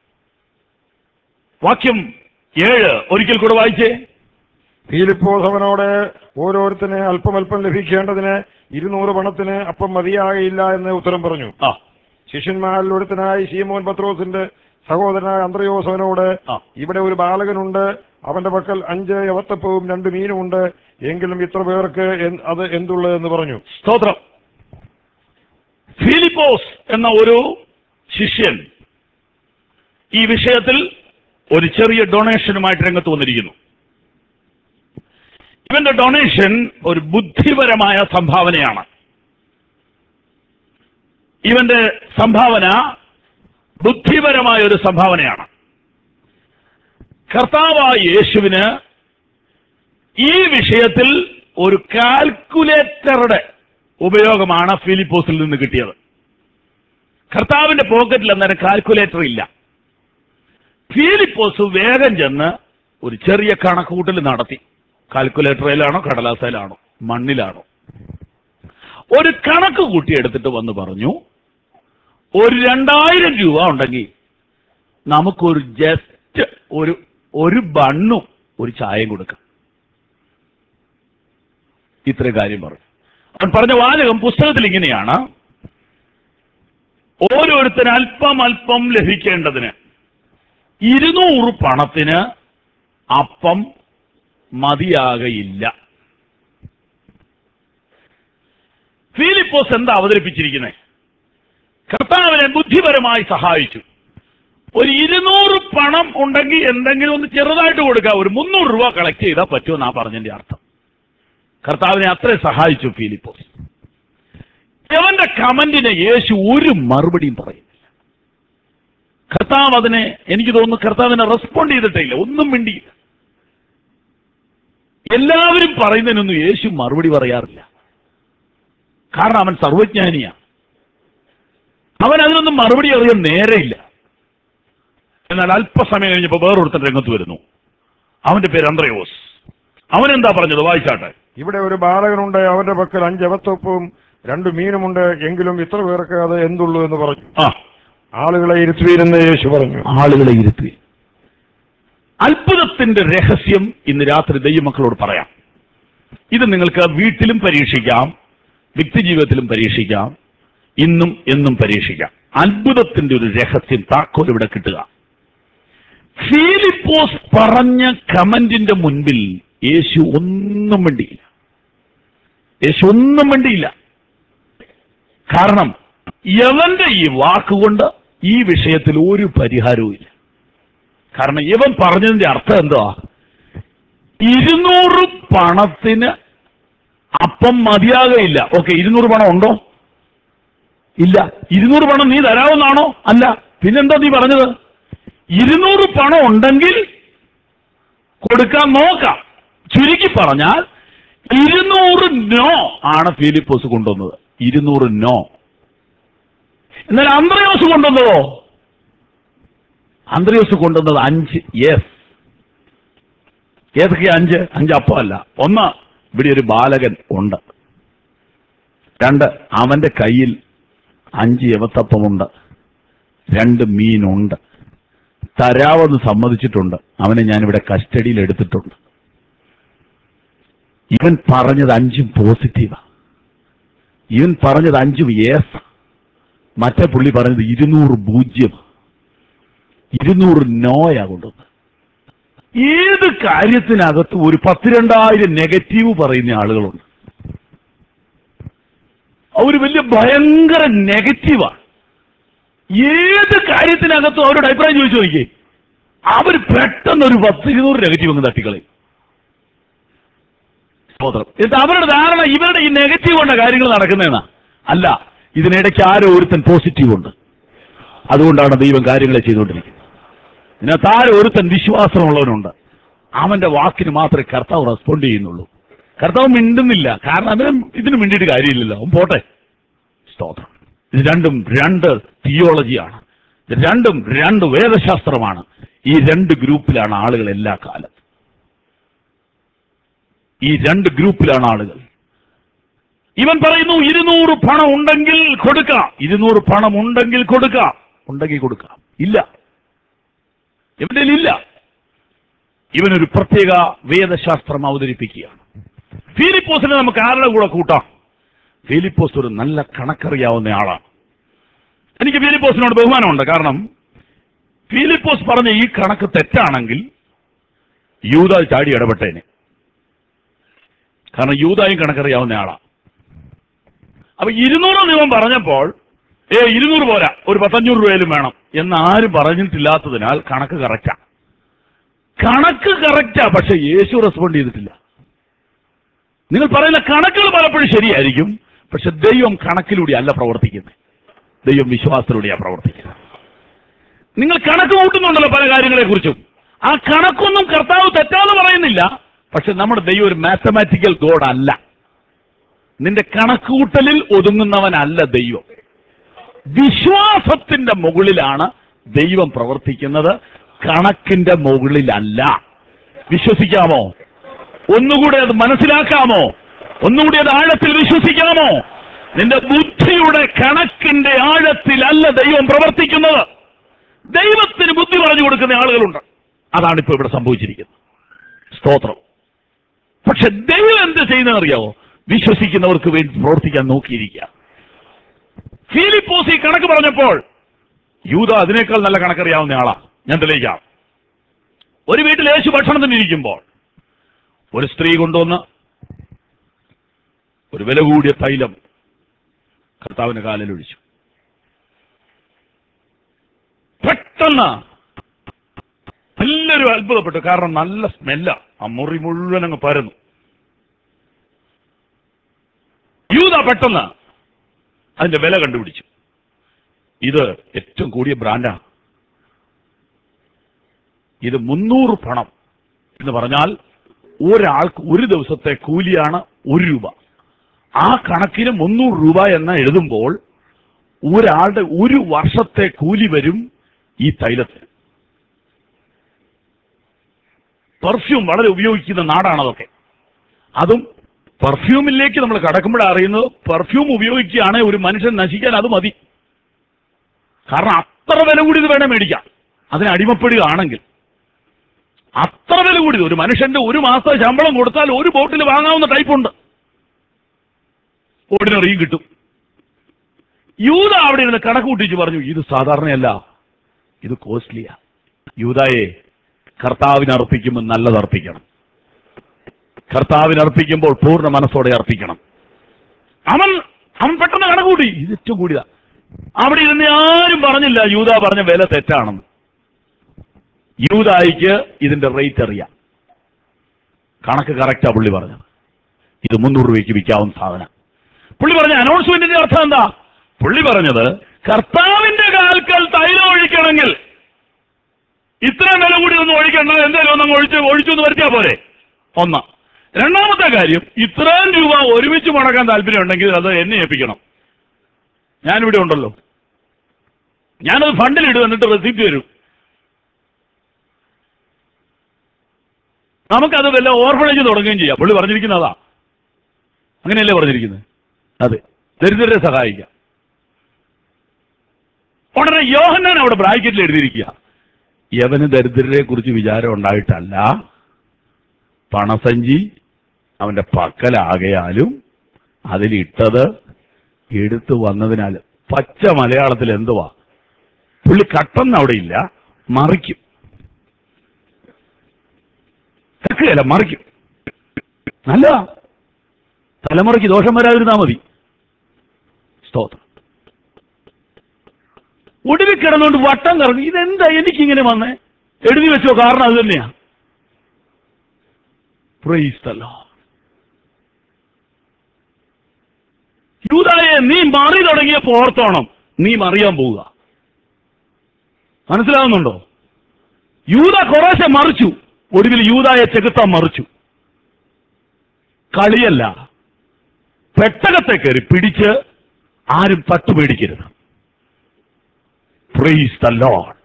വാക്യം ഏഴ് ഒരിക്കൽ കൂടെ വായിച്ചേ ഫീലിപ്പോസ് അവനോട് ഓരോരുത്തന് അല്പം അല്പം ലഭിക്കേണ്ടതിന് ഇരുന്നൂറ് പണത്തിന് അപ്പം മതിയാകയില്ല എന്ന് ഉത്തരം പറഞ്ഞു ആ ശിഷ്യന്മാരിൽ ഒരുത്തനായി ശീമോൻ പത്രോസിന്റെ സഹോദരനായ അന്ത്രയോസ് അവനോട് ആ. ഇവിടെ ഒരു ബാലകനുണ്ട് അവന്റെ പക്കൽ അഞ്ച് യവത്തപ്പവും രണ്ട് മീനും ഉണ്ട് എങ്കിലും ഇത്ര പേർക്ക് എന്ത് അത് എന്തുള്ളതെന്ന് പറഞ്ഞു സ്തോത്രം ഫിലിപ്പോസ് എന്ന ഒരു ശിഷ്യൻ ഈ വിഷയത്തിൽ ഒരു ചെറിയ ഡൊണേഷനുമായിട്ട് രംഗത്ത് വന്നിരിക്കുന്നു ഇവന്റെ ഡൊണേഷൻ ഒരു ബുദ്ധിപരമായ സംഭാവനയാണ് ഇവന്റെ സംഭാവന ബുദ്ധിപരമായ ഒരു സംഭാവനയാണ് കർത്താവായ യേശുവിന് ഈ വിഷയത്തിൽ ഒരു കാൽക്കുലേറ്ററുടെ ഉപയോഗമാണ് ഫിലിപ്പോസിൽ നിന്ന് കിട്ടിയത് കർത്താവിന്റെ പോക്കറ്റിൽ അന്നേരം കാൽക്കുലേറ്റർ ഇല്ല ഫിലിപ്പോസ് വേഗം ചെന്ന് ഒരു ചെറിയ കണക്കുകൂട്ടൽ നടത്തി കാൽക്കുലേറ്ററിലാണോ കടലാസയിലാണോ മണ്ണിലാണോ ഒരു കണക്ക് കൂട്ടി എടുത്തിട്ട് വന്ന് പറഞ്ഞു ഒരു രണ്ടായിരം രൂപ ഉണ്ടെങ്കിൽ നമുക്കൊരു ജസ്റ്റ് ഒരു ഒരു ബണ്ണും ഒരു ചായയും കൊടുക്കാം ഇത്രയും കാര്യം പറഞ്ഞു അവൻ പറഞ്ഞ വാചകം പുസ്തകത്തിൽ ഇങ്ങനെയാണ് ഓരോരുത്തർ അല്പം അല്പം ലഭിക്കേണ്ടതിന് ഇരുന്നൂറ് പണത്തിന് അപ്പം മതിയാകയില്ല ഫിലിപ്പോസ് എന്താ അവതരിപ്പിച്ചിരിക്കുന്നത് കർത്താവിനെ ബുദ്ധിപരമായി സഹായിച്ചു ഒരു ഇരുന്നൂറ് പണം ഉണ്ടെങ്കിൽ എന്തെങ്കിലും ഒന്ന് ചെറുതായിട്ട് കൊടുക്കുക ഒരു മുന്നൂറ് രൂപ കളക്ട് ചെയ്താൽ പറ്റുമെന്നാ പറഞ്ഞതിന്റെ അർത്ഥം കർത്താവിനെ അത്രയും സഹായിച്ചു ഫിലിപ്പോസ് അവന്റെ കമന്റിന് യേശു ഒരു മറുപടിയും പറയുന്നില്ല കർത്താവ് അതിനെ എനിക്ക് തോന്നുന്നു കർത്താവിനെ റെസ്പോണ്ട് ചെയ്തിട്ടില്ല ഒന്നും മിണ്ടിയില്ല എല്ലാവരും പറയുന്നതിനൊന്നും യേശു മറുപടി പറയാറില്ല കാരണം അവൻ സർവജ്ഞാനിയാണ് അവൻ അതിനൊന്നും മറുപടി അറിയാൻ നേരെയില്ല എന്നാൽ അല്പസമയം കഴിഞ്ഞപ്പോൾ വേറൊരുത്തൻ രംഗത്ത് വരുന്നു അവന്റെ പേര് അന്ത്രയോസ് അവൻ എന്താ പറഞ്ഞത് വായിച്ചാട്ടെ ഇവിടെ ഒരു ബാലകനുണ്ട് അവന്റെ പക്കൽ അഞ്ച് അവത്തൊപ്പവും രണ്ടു മീനുമുണ്ട് എങ്കിലും ഇത്ര പേർക്ക് അത് എന്തുള്ളൂ എന്ന് പറഞ്ഞു ആ ആളുകളെ ഇരുത്തുവീരെന്ന് യേശു പറഞ്ഞു ആളുകളെ ഇരുത്തി അത്ഭുതത്തിന്റെ രഹസ്യം ഇന്ന് രാത്രി ദൈവമക്കളോട് പറയാം ഇത് നിങ്ങൾക്ക് വീട്ടിലും പരീക്ഷിക്കാം വ്യക്തിജീവിതത്തിലും പരീക്ഷിക്കാം ഇന്നും എന്നും പരീക്ഷിക്കാം അത്ഭുതത്തിന്റെ ഒരു രഹസ്യം താക്കോൽ ഇവിടെ കിട്ടുക ഫീലിപ്പോസ് പറഞ്ഞ കമന്റിന്റെ മുൻപിൽ യേശു ഒന്നും വേണ്ടിയില്ല യേശു ഒന്നും വേണ്ടിയില്ല കാരണം യവന്റെ ഈ വാക്കുകൊണ്ട് ഈ വിഷയത്തിൽ ഒരു പരിഹാരവും ഇല്ല കാരണം ഇവൻ പറഞ്ഞതിന്റെ അർത്ഥം എന്തുവാ ഇരുന്നൂറ് പണത്തിന് അപ്പം മതിയാകയില്ല ഓക്കെ ഇരുന്നൂറ് പണം ഉണ്ടോ ഇല്ല ഇരുന്നൂറ് പണം നീ തരാവുന്നാണോ അല്ല പിന്നെന്താ നീ പറഞ്ഞത് ഇരുന്നൂറ് പണം ഉണ്ടെങ്കിൽ കൊടുക്കാൻ നോക്കാം ചുരുക്കി പറഞ്ഞാൽ ഇരുന്നൂറ് നോ ആണ് ഫിലിപ്പോസ് കൊണ്ടുവന്നത് ഇരുന്നൂറ് നോ എന്നാൽ അന്ത്രയോസ് കൊണ്ടുവന്നതോ അന്ത്രയോസ് കൊണ്ടുവന്നത് അഞ്ച് യെസ് ഏതൊക്കെയാ അഞ്ച് അഞ്ച് അപ്പം അല്ല ഒന്ന് ഇവിടെ ഒരു ബാലകൻ ഉണ്ട് രണ്ട് അവന്റെ കയ്യിൽ അഞ്ച് യവത്തപ്പമുണ്ട് രണ്ട് മീനുണ്ട് തരാവെന്ന് സമ്മതിച്ചിട്ടുണ്ട് അവനെ ഞാനിവിടെ കസ്റ്റഡിയിൽ എടുത്തിട്ടുണ്ട് ഇവൻ പറഞ്ഞത് അഞ്ചും പോസിറ്റീവാ ഇവൻ പറഞ്ഞത് അഞ്ചും യേസ് മറ്റേ പുള്ളി പറഞ്ഞത് ഇരുന്നൂറ് പൂജ്യം ഇരുന്നൂറ് നോയാ കൊണ്ടുവന്നത് ഏത് കാര്യത്തിനകത്ത് ഒരു പത്തിരണ്ടായിരം നെഗറ്റീവ് പറയുന്ന ആളുകളുണ്ട് അവർ വലിയ ഭയങ്കര നെഗറ്റീവാണ് ഏത് കാര്യത്തിനകത്തും അവരോട് അഭിപ്രായം ചോദിച്ചു നോക്കിയേ അവർ പെട്ടെന്ന് ഒരു പത്ത് ഇരുന്നൂറ് നെഗറ്റീവ് അങ്ങ് തട്ടിക്കളയും സ്തോത്രം എന്നിട്ട് അവരുടെ ധാരണ ഇവരുടെ ഈ നെഗറ്റീവ് കൊണ്ട കാര്യങ്ങൾ നടക്കുന്നതെന്നാ അല്ല ഇതിനിടയ്ക്ക് ആരോ ഒരുത്തൻ പോസിറ്റീവ് ഉണ്ട് അതുകൊണ്ടാണ് ദൈവം കാര്യങ്ങളെ ചെയ്തുകൊണ്ടിരിക്കുന്നത് ഇതിനകത്ത് ആരോ ഒരുത്തൻ വിശ്വാസമുള്ളവനുണ്ട് അവന്റെ വാക്കിന് മാത്രമേ കർത്താവ് റെസ്പോണ്ട് ചെയ്യുന്നുള്ളൂ കർത്താവ് മിണ്ടുന്നില്ല കാരണം അവന് ഇതിന് മിണ്ടിയിട്ട് കാര്യമില്ലല്ലോ അവൻ പോട്ടെ സ്തോത്രം ഇത് രണ്ടും രണ്ട് തിയോളജിയാണ് ഇത് രണ്ടും രണ്ട് വേദശാസ്ത്രമാണ് ഈ രണ്ട് ഗ്രൂപ്പിലാണ് ആളുകൾ എല്ലാ കാലത്തും ഈ രണ്ട് ഗ്രൂപ്പിലാണ് ആളുകൾ ഇവൻ പറയുന്നു ഇരുന്നൂറ് പണം ഉണ്ടെങ്കിൽ കൊടുക്കാം ഇരുന്നൂറ് പണം ഉണ്ടെങ്കിൽ കൊടുക്കാം ഉണ്ടെങ്കിൽ കൊടുക്കാം ഇല്ല ഇവന്റെ ഇല്ല ഇവനൊരു പ്രത്യേക വേദശാസ്ത്രം അവതരിപ്പിക്കുകയാണ് ഫിലിപ്പോസിനെ നമുക്ക് ആരുടെ കൂടെ കൂട്ടാം ഫിലിപ്പോസ് ഒരു നല്ല കണക്കറിയാവുന്ന ആളാണ് എനിക്ക് ഫിലിപ്പോസിനോട് ബഹുമാനമുണ്ട് കാരണം ഫിലിപ്പോസ് പറഞ്ഞ ഈ കണക്ക് തെറ്റാണെങ്കിൽ യൂത ചാടി ഇടപെട്ടേനെ കാരണം യൂതായും കണക്കറിയാവുന്ന ആളാ അപ്പൊ ഇരുന്നൂറ് നിയമം പറഞ്ഞപ്പോൾ ഏ ഇരുന്നൂറ് പോരാ ഒരു പത്തഞ്ഞൂറ് രൂപയിലും വേണം എന്ന് ആരും പറഞ്ഞിട്ടില്ലാത്തതിനാൽ കണക്ക് കറക്റ്റാ കണക്ക് കറക്റ്റാ പക്ഷെ യേശു റെസ്പോണ്ട് ചെയ്തിട്ടില്ല നിങ്ങൾ പറയുന്ന കണക്കുകൾ പലപ്പോഴും ശരിയായിരിക്കും പക്ഷെ ദൈവം കണക്കിലൂടെ അല്ല പ്രവർത്തിക്കുന്നത് ദൈവം വിശ്വാസത്തിലൂടെയാണ് പ്രവർത്തിക്കുന്നത് നിങ്ങൾ കണക്ക് കൂട്ടുന്നുണ്ടല്ലോ പല കാര്യങ്ങളെ കുറിച്ചും ആ കണക്കൊന്നും കർത്താവ് തെറ്റാന്ന് പറയുന്നില്ല പക്ഷെ നമ്മുടെ ദൈവം ഒരു മാത്തമാറ്റിക്കൽ ഗോഡ് അല്ല നിന്റെ കണക്കുകൂട്ടലിൽ ഒതുങ്ങുന്നവനല്ല ദൈവം വിശ്വാസത്തിന്റെ മുകളിലാണ് ദൈവം പ്രവർത്തിക്കുന്നത് കണക്കിന്റെ മുകളിലല്ല വിശ്വസിക്കാമോ ഒന്നുകൂടെ അത് മനസ്സിലാക്കാമോ ഒന്നുകൂടി അത് ആഴത്തിൽ വിശ്വസിക്കാമോ നിന്റെ ബുദ്ധിയുടെ കണക്കിന്റെ ആഴത്തിലല്ല ദൈവം പ്രവർത്തിക്കുന്നത് ദൈവത്തിന് ബുദ്ധി പറഞ്ഞു കൊടുക്കുന്ന ആളുകളുണ്ട് അതാണ് ഇപ്പൊ ഇവിടെ സംഭവിച്ചിരിക്കുന്നത് സ്തോത്രം പക്ഷെ ദൈവം എന്ത് ചെയ്യുന്നത് അറിയാവോ വിശ്വസിക്കുന്നവർക്ക് വേണ്ടി പ്രവർത്തിക്കാൻ നോക്കിയിരിക്കുക ഫിലിപ്പോസ് ഈ കണക്ക് പറഞ്ഞപ്പോൾ യൂത അതിനേക്കാൾ നല്ല കണക്കറിയാവുന്ന ആളാ ഞാൻ തെളിയിക്കാം ഒരു വീട്ടിൽ യേശു ഭക്ഷണത്തിന് ഇരിക്കുമ്പോൾ ഒരു സ്ത്രീ കൊണ്ടുവന്ന് ഒരു വില കൂടിയ തൈലം കർത്താവിന്റെ കാലിൽ ഒഴിച്ചു പെട്ടെന്ന് എല്ലാവരും അത്ഭുതപ്പെട്ടു കാരണം നല്ല സ്മെല്ല ആ മുറി മുഴുവൻ അങ്ങ് പരന്നു യൂത പെട്ടെന്ന് അതിന്റെ വില കണ്ടുപിടിച്ചു ഇത് ഏറ്റവും കൂടിയ ബ്രാൻഡാണ് ഇത് മുന്നൂറ് പണം എന്ന് പറഞ്ഞാൽ ഒരാൾക്ക് ഒരു ദിവസത്തെ കൂലിയാണ് ഒരു രൂപ ആ കണക്കിന് മുന്നൂറ് രൂപ എന്ന് എഴുതുമ്പോൾ ഒരാളുടെ ഒരു വർഷത്തെ കൂലി വരും ഈ തൈലത്തിന് പെർഫ്യൂം വളരെ ഉപയോഗിക്കുന്ന നാടാണ് അതൊക്കെ അതും പെർഫ്യൂമിലേക്ക് നമ്മൾ കടക്കുമ്പോഴാണ് അറിയുന്നത് പെർഫ്യൂം ഉപയോഗിക്കുകയാണെങ്കിൽ ഒരു മനുഷ്യൻ നശിക്കാൻ അത് മതി കാരണം അത്ര വില കൂടിയത് വേണേ മേടിക്കാം അതിന് അടിമപ്പെടുകയാണെങ്കിൽ അത്ര വില കൂടിയത് ഒരു മനുഷ്യന്റെ ഒരു മാസത്തെ ശമ്പളം കൊടുത്താൽ ഒരു ബോട്ടിൽ വാങ്ങാവുന്ന ടൈപ്പുണ്ട് ഓർഡിനറിയും കിട്ടും യൂത അവിടെ ഇരുന്ന് കണക്ക് കൂട്ടിച്ച് പറഞ്ഞു ഇത് സാധാരണയല്ല ഇത് കോസ്റ്റ്ലിയാ യൂതായെ കർത്താവിന് അർപ്പിക്കുമ്പോൾ നല്ലത് അർപ്പിക്കണം കർത്താവിന് അർപ്പിക്കുമ്പോൾ പൂർണ്ണ മനസ്സോടെ അർപ്പിക്കണം അവൻ അവൻ പെട്ടെന്ന് കണക്ക് കൂട്ടി ഇത് ഏറ്റവും കൂടിയതാ അവിടെ ഇരുന്ന് ആരും പറഞ്ഞില്ല യൂത പറഞ്ഞ വില തെറ്റാണെന്ന് യൂതായിക്ക് ഇതിന്റെ റേറ്റ് അറിയാം കണക്ക് കറക്റ്റാ പുള്ളി പറഞ്ഞത് ഇത് മുന്നൂറ് രൂപയ്ക്ക് വിൽക്കാവുന്ന സാധനം പുള്ളി പറഞ്ഞ അനൗൺസ്മെന്റിന്റെ അർത്ഥം എന്താ പുള്ളി പറഞ്ഞത് കർത്താവിന്റെ കാൽക്കൽ തൈലം ഒഴിക്കണമെങ്കിൽ ഇത്രയും വില കൂടി ഒന്നും ഒഴിക്കണ്ട എന്തായാലും ഒന്നും ഒഴിച്ച് ഒഴിച്ചു എന്ന് വരുത്തിയാ പോരെ ഒന്ന് രണ്ടാമത്തെ കാര്യം ഇത്രയും രൂപ ഒരുമിച്ച് മുടക്കാൻ താല്പര്യം ഉണ്ടെങ്കിൽ അത് എന്നെ ഏൽപ്പിക്കണം ഞാനിവിടെ ഉണ്ടല്ലോ ഞാനത് ഫണ്ടിലിടും എന്നിട്ട് റെസിപ്റ്റ് തരും നമുക്കത് വല്ല ഓർഫണേജ് തുടങ്ങുകയും ചെയ്യാം പുള്ളി പറഞ്ഞിരിക്കുന്നതാ അങ്ങനെയല്ലേ പറഞ്ഞിരിക്കുന്നത് അതെ ദരിദ്രരെ സഹായിക്കാം ഉടനെ യോഹന്നാൻ അവിടെ ബ്രാക്കറ്റിൽ എഴുതിയിരിക്കുക യവന് ദരിദ്രരെ കുറിച്ച് വിചാരം ഉണ്ടായിട്ടല്ല പണസഞ്ചി അവന്റെ പക്കലാകയാലും അതിലിട്ടത് എടുത്തു വന്നതിനാൽ പച്ച മലയാളത്തിൽ എന്തുവാ പുള്ളി കട്ടെന്ന് അവിടെ ഇല്ല മറിക്കും തെക്കുകയല്ല മറിക്കും നല്ലതാ തലമുറയ്ക്ക് ദോഷം വരാതിരുന്നാ മതി സ്തോത്രം ഒടുവിൽ കിടന്നുകൊണ്ട് വട്ടം കറങ്ങി ഇതെന്താ എനിക്കിങ്ങനെ വന്നേ എഴുതി വെച്ചോ കാരണം അത് തന്നെയാ Praise the Lord. യൂതായെ നീ മാറി തുടങ്ങിയപ്പോ ഓർത്തോണം നീ മറിയാൻ പോവുക മനസ്സിലാവുന്നുണ്ടോ യൂത കുറേശ്ശെ മറിച്ചു ഒടുവിൽ യൂതായെ ചെകുത്താൻ മറിച്ചു കളിയല്ല പെട്ടകത്തെ കയറി പിടിച്ച് ആരും തട്ടുപേടിക്കരുത് പ്രൈസ് ദ ലോഡ്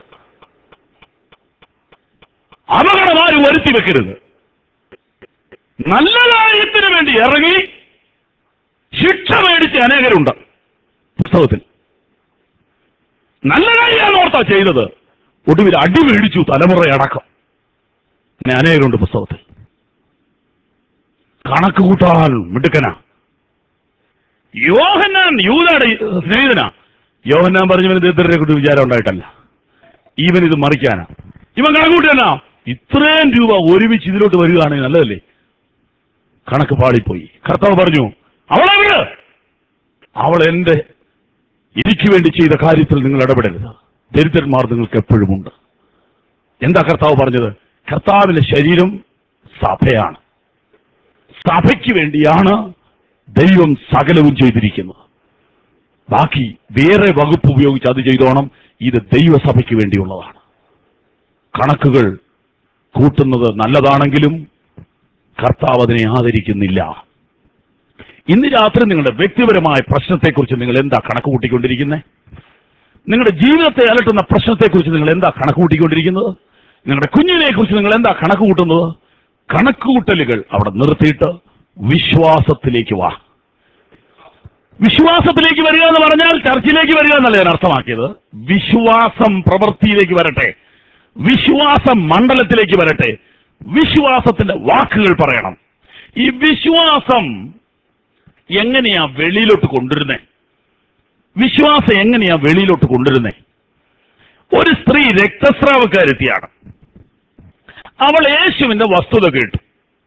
അപകടം ആരും വരുത്തി വെക്കരുത് നല്ല കാര്യത്തിന് വേണ്ടി ഇറങ്ങി ശിക്ഷ മേടിച്ച അനേകരുണ്ട് പുസ്തകത്തിൽ നല്ല കാര്യമാണ് ഓർത്താ ചെയ്തത് ഒടുവിൽ അടി മേടിച്ചു തലമുറയടക്കം അങ്ങനെ അനേകരുണ്ട് പുസ്തകത്തിൽ കണക്ക് കൂട്ടാൻ മിടുക്കനാ യോഹന്നാൻ യൂതയുടെ സ്നേഹിതനാ യോഹന്നാൻ പറഞ്ഞവന് ദരിദ്രരെ കുറിച്ച് വിചാരം ഉണ്ടായിട്ടല്ല ഇവൻ ഇത് മറിക്കാനാ ഇവൻ കണക്ക് കൂട്ടിയല്ല ഇത്രയും രൂപ ഒരുമിച്ച് ഇതിലോട്ട് വരികയാണെങ്കിൽ നല്ലതല്ലേ കണക്ക് പാളിപ്പോയി കർത്താവ് പറഞ്ഞു അവളെ വിട് അവൾ എന്റെ എനിക്ക് വേണ്ടി ചെയ്ത കാര്യത്തിൽ നിങ്ങൾ ഇടപെടരുത് ദരിദ്രന്മാർ നിങ്ങൾക്ക് എപ്പോഴും ഉണ്ട് എന്താ കർത്താവ് പറഞ്ഞത് കർത്താവിന്റെ ശരീരം സഭയാണ് സഭയ്ക്ക് വേണ്ടിയാണ് ദൈവം സകലവും ചെയ്തിരിക്കുന്നത് ബാക്കി വേറെ വകുപ്പ് ഉപയോഗിച്ച് അത് ചെയ്തോണം ഇത് ദൈവസഭയ്ക്ക് വേണ്ടിയുള്ളതാണ് കണക്കുകൾ കൂട്ടുന്നത് നല്ലതാണെങ്കിലും കർത്താവ് അതിനെ ആദരിക്കുന്നില്ല ഇന്ന് രാത്രി നിങ്ങളുടെ വ്യക്തിപരമായ പ്രശ്നത്തെക്കുറിച്ച് നിങ്ങൾ എന്താ കണക്ക് കൂട്ടിക്കൊണ്ടിരിക്കുന്നത് നിങ്ങളുടെ ജീവിതത്തെ അലട്ടുന്ന പ്രശ്നത്തെക്കുറിച്ച് നിങ്ങൾ എന്താ കണക്ക് കൂട്ടിക്കൊണ്ടിരിക്കുന്നത് നിങ്ങളുടെ കുഞ്ഞിനെ കുറിച്ച് നിങ്ങൾ എന്താ കണക്ക് കൂട്ടുന്നത് കണക്ക് കൂട്ടലുകൾ അവിടെ നിർത്തിയിട്ട് വിശ്വാസത്തിലേക്ക് വാ വിശ്വാസത്തിലേക്ക് വരിക എന്ന് പറഞ്ഞാൽ ചർച്ചിലേക്ക് വരിക എന്നല്ല ഞാൻ അർത്ഥമാക്കിയത് വിശ്വാസം പ്രവൃത്തിയിലേക്ക് വരട്ടെ വിശ്വാസം മണ്ഡലത്തിലേക്ക് വരട്ടെ വിശ്വാസത്തിന്റെ വാക്കുകൾ പറയണം ഈ വിശ്വാസം എങ്ങനെയാ വെളിയിലോട്ട് കൊണ്ടുവരുന്നേ വിശ്വാസം എങ്ങനെയാ വെളിയിലോട്ട് കൊണ്ടുവരുന്നേ ഒരു സ്ത്രീ രക്തസ്രാവക്കാരെത്തിയാണ് അവൾ യേശുവിന്റെ വസ്തുത കേട്ടു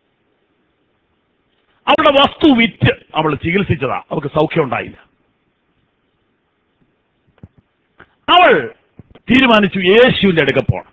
അവളുടെ വസ്തു വിറ്റ് അവൾ ചികിത്സിച്ചതാ അവൾക്ക് സൗഖ്യം ഉണ്ടായില്ല അവൾ തീരുമാനിച്ചു യേശുവിന്റെ അടുക്ക പോണം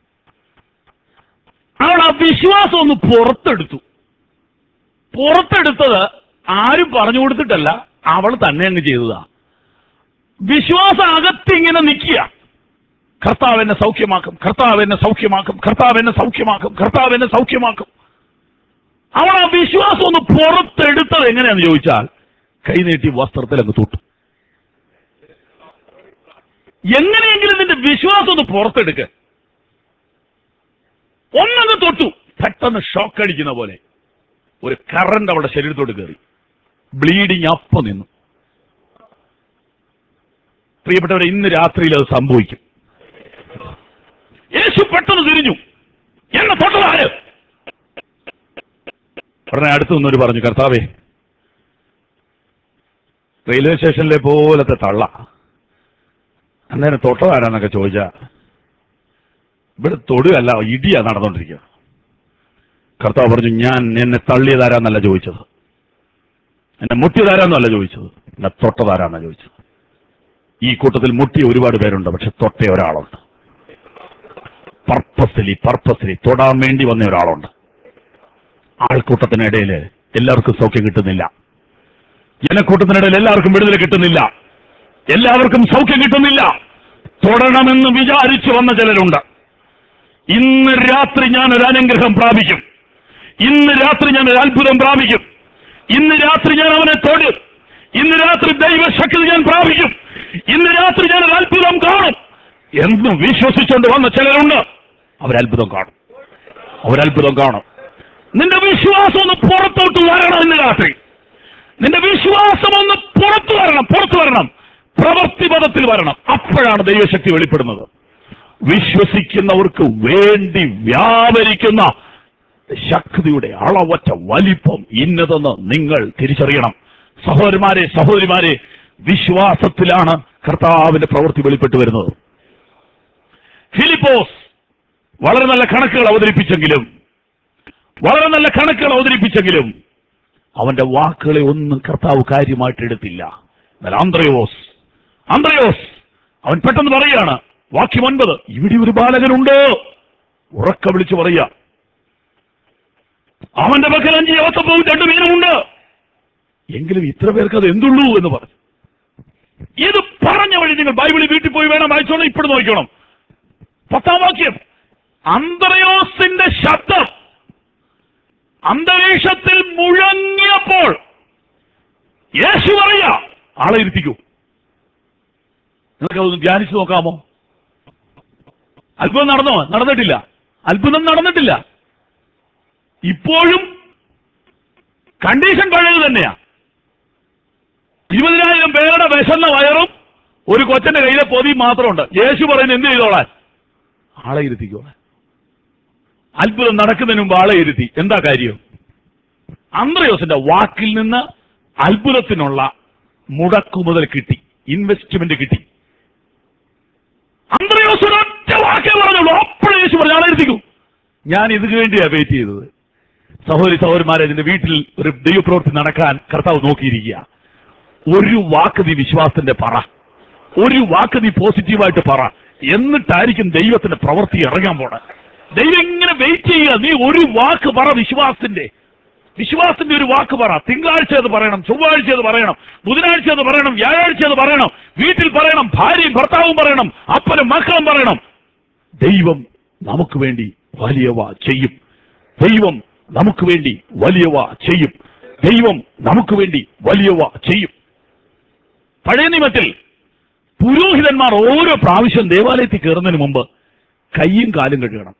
അവൾ ആ വിശ്വാസം ഒന്ന് പുറത്തെടുത്തു പുറത്തെടുത്തത് ആരും പറഞ്ഞു കൊടുത്തിട്ടല്ല അവൾ തന്നെ അങ്ങ് ചെയ്തതാ വിശ്വാസം അകത്തിങ്ങനെ നിൽക്കുക കർത്താവ് എന്നെ സൗഖ്യമാക്കും കർത്താവ് എന്നെ സൗഖ്യമാക്കും കർത്താവ് എന്നെ സൗഖ്യമാക്കും കർത്താവ് എന്നെ സൗഖ്യമാക്കും അവൾ ആ വിശ്വാസം ഒന്ന് പുറത്തെടുത്തത് എങ്ങനെയാന്ന് ചോദിച്ചാൽ കൈനീട്ടി വസ്ത്രത്തിൽ അങ്ങ് തൊട്ടു എങ്ങനെയെങ്കിലും നിന്റെ വിശ്വാസം ഒന്ന് പുറത്തെടുക്ക ഒന്നങ്ങ് തൊട്ടു പെട്ടെന്ന് ഷോക്ക് അടിക്കുന്ന പോലെ ഒരു കറണ്ട് അവളുടെ ശരീരത്തോട് കയറി ബ്ലീഡിങ് അപ്പൊ നിന്നു പ്രിയപ്പെട്ടവരെ ഇന്ന് രാത്രിയിൽ അത് സംഭവിക്കും യേശു പെട്ടെന്ന് തിരിഞ്ഞു എന്നെ തൊട്ടതാര് ഉടനെ അടുത്തു നിന്നൊരു പറഞ്ഞു കർത്താവേ റെയിൽവേ സ്റ്റേഷനിലെ പോലത്തെ തള്ള അന്നേരം തൊട്ടതാരാന്നൊക്കെ ചോദിച്ചാ ഇവിടെ തൊടുകല്ല ഇടിയാ നടന്നുകൊണ്ടിരിക്കുക കർത്താവ് പറഞ്ഞു ഞാൻ എന്നെ തള്ളിയതാരാന്നല്ല ചോദിച്ചത് എന്നെ മുട്ടിയതാരാന്നല്ല ചോദിച്ചത് എന്നെ തൊട്ടതാരാന്നാ ചോദിച്ചത് ഈ കൂട്ടത്തിൽ മുട്ടിയ ഒരുപാട് പേരുണ്ട് പക്ഷെ തൊട്ട ഒരാളുണ്ട് പർപ്പസ്ലി പർപ്പസ്ലി തൊടാൻ വേണ്ടി വന്ന ഒരാളുണ്ട് ആൾക്കൂട്ടത്തിനിടയിൽ എല്ലാവർക്കും സൗഖ്യം കിട്ടുന്നില്ല ജനക്കൂട്ടത്തിനിടയിൽ എല്ലാവർക്കും വിടുതൽ കിട്ടുന്നില്ല എല്ലാവർക്കും സൗഖ്യം കിട്ടുന്നില്ല തൊടണമെന്ന് വിചാരിച്ചു വന്ന ചിലരുണ്ട് ഇന്ന് രാത്രി ഞാൻ ഒരു അനുഗ്രഹം പ്രാപിക്കും ഇന്ന് രാത്രി ഞാൻ ഒരു അത്ഭുതം പ്രാപിക്കും ഇന്ന് രാത്രി ഞാൻ അവനെ തൊടും ഇന്ന് രാത്രി ദൈവശക്തി ഞാൻ പ്രാപിക്കും ഇന്ന് രാത്രി ഞാൻ ഒരു അത്ഭുതം കാണും എന്നും വിശ്വസിച്ചുകൊണ്ട് വന്ന ചിലരുണ്ട് അവരത്ഭുതം കാണും അവരത്ഭുതം കാണും നിന്റെ വിശ്വാസം ഒന്ന് പുറത്തോട്ട് വരണം ഇന്ന് രാത്രി നിന്റെ വിശ്വാസം ഒന്ന് പുറത്തു വരണം പുറത്തു വരണം പ്രവൃത്തി പദത്തിൽ വരണം അപ്പോഴാണ് ദൈവശക്തി വെളിപ്പെടുന്നത് വിശ്വസിക്കുന്നവർക്ക് വേണ്ടി വ്യാപരിക്കുന്ന ശക്തിയുടെ അളവറ്റ വലിപ്പം ഇന്നതെന്ന് നിങ്ങൾ തിരിച്ചറിയണം സഹോദരന്മാരെ സഹോദരിമാരെ വിശ്വാസത്തിലാണ് കർത്താവിന്റെ പ്രവൃത്തി വെളിപ്പെട്ടു വരുന്നത് ഫിലിപ്പോസ് വളരെ നല്ല കണക്കുകൾ അവതരിപ്പിച്ചെങ്കിലും വളരെ നല്ല കണക്കുകൾ അവതരിപ്പിച്ചെങ്കിലും അവന്റെ വാക്കുകളെ ഒന്നും കർത്താവ് കാര്യമായിട്ട് എടുത്തില്ല എന്നാൽ ആന്ത്രയോസ് ആന്ത്രയോസ് അവൻ പെട്ടെന്ന് പറയാണ് വാക്യം ഒൻപത് ഇവിടെ ഒരു ബാലകനുണ്ട് ഉറക്ക വിളിച്ചു പറയുക അവന്റെ പക്കൽ അഞ്ച് യവത്തപ്പവും രണ്ടു മീനുമുണ്ട് എങ്കിലും ഇത്ര പേർക്ക് അത് എന്തുള്ളൂ എന്ന് പറഞ്ഞു ഇത് പറഞ്ഞ വഴി നിങ്ങൾ ബൈബിളിൽ വീട്ടിൽ പോയി വേണം വായിച്ചോണം ഇപ്പോഴും നോക്കണം പത്താം വാക്യം അന്ത്രയോസിന്റെ ശബ്ദം അന്തരീക്ഷത്തിൽ മുഴങ്ങിയപ്പോൾ യേശു പറയാ ആളെ ഇരുത്തിക്കൂ നിങ്ങൾക്ക് അതൊന്ന് ധ്യാനിച്ചു നോക്കാമോ അത്ഭുതം നടന്നോ നടന്നിട്ടില്ല അത്ഭുതം നടന്നിട്ടില്ല ഇപ്പോഴും കണ്ടീഷൻ പഴയത് തന്നെയാ ഇരുപതിനായിരം പേരുടെ വിശന്ന വയറും ഒരു കൊച്ചന്റെ കയ്യിലെ പൊതിയും മാത്രമുണ്ട് യേശു പറയുന്നത് എന്ത് ചെയ്തോളാൻ ആളെ ഇരുത്തിക്കോളാൻ അത്ഭുതം നടക്കുന്നതിന് മുമ്പ് ആളെ ഇരുത്തി എന്താ കാര്യം അന്ത്രയോസിന്റെ വാക്കിൽ നിന്ന് അത്ഭുതത്തിനുള്ള മുടക്കുമുതൽ കിട്ടി ഇൻവെസ്റ്റ്മെന്റ് കിട്ടി അന്ത്രയോസ് ഒരൊറ്റ വാക്കേ പറഞ്ഞുള്ളൂ അപ്പോഴും യേശു പറഞ്ഞു ആളെ ഇരുത്തിക്കൂ ഞാൻ ഇതിനു വേണ്ടിയാ വെയിറ്റ് ചെയ്തത് സഹോദരി സഹോദരന്മാരെ ഇതിന്റെ വീട്ടിൽ ഒരു ദൈവപ്രവൃത്തി നടക്കാൻ കർത്താവ് നോക്കിയിരിക്കുക ഒരു വാക്ക് നീ വിശ്വാസത്തിന്റെ പറ ഒരു വാക്ക് നീ പോസിറ്റീവായിട്ട് പറ എന്നിട്ടായിരിക്കും ദൈവത്തിന്റെ പ്രവൃത്തി ഇറങ്ങാൻ പോണ ദൈവം ഇങ്ങനെ വെയിറ്റ് ചെയ്യുക നീ ഒരു വാക്ക് പറ വിശ്വാസത്തിന്റെ വിശ്വാസത്തിന്റെ ഒരു വാക്ക് പറ തിങ്കളാഴ്ച അത് പറയണം ചൊവ്വാഴ്ച അത് പറയണം ബുധനാഴ്ച അത് പറയണം വ്യാഴാഴ്ച അത് പറയണം വീട്ടിൽ പറയണം ഭാര്യയും ഭർത്താവും പറയണം അപ്പനും മക്കളും പറയണം ദൈവം നമുക്ക് വേണ്ടി വലിയവ ചെയ്യും ദൈവം നമുക്ക് വേണ്ടി വലിയവ ചെയ്യും ദൈവം നമുക്ക് വേണ്ടി വലിയവ ചെയ്യും പഴയ നിയമത്തിൽ പുരോഹിതന്മാർ ഓരോ പ്രാവശ്യം ദേവാലയത്തിൽ കയറുന്നതിന് മുമ്പ് കയ്യും കാലും കഴുകണം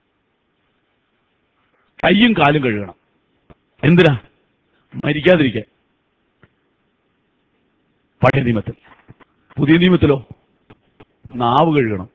കയ്യും കാലും കഴുകണം എന്തിനാ മരിക്കാതിരിക്കാൻ പഴയ നിയമത്തിൽ പുതിയ നിയമത്തിലോ നാവ് കഴുകണം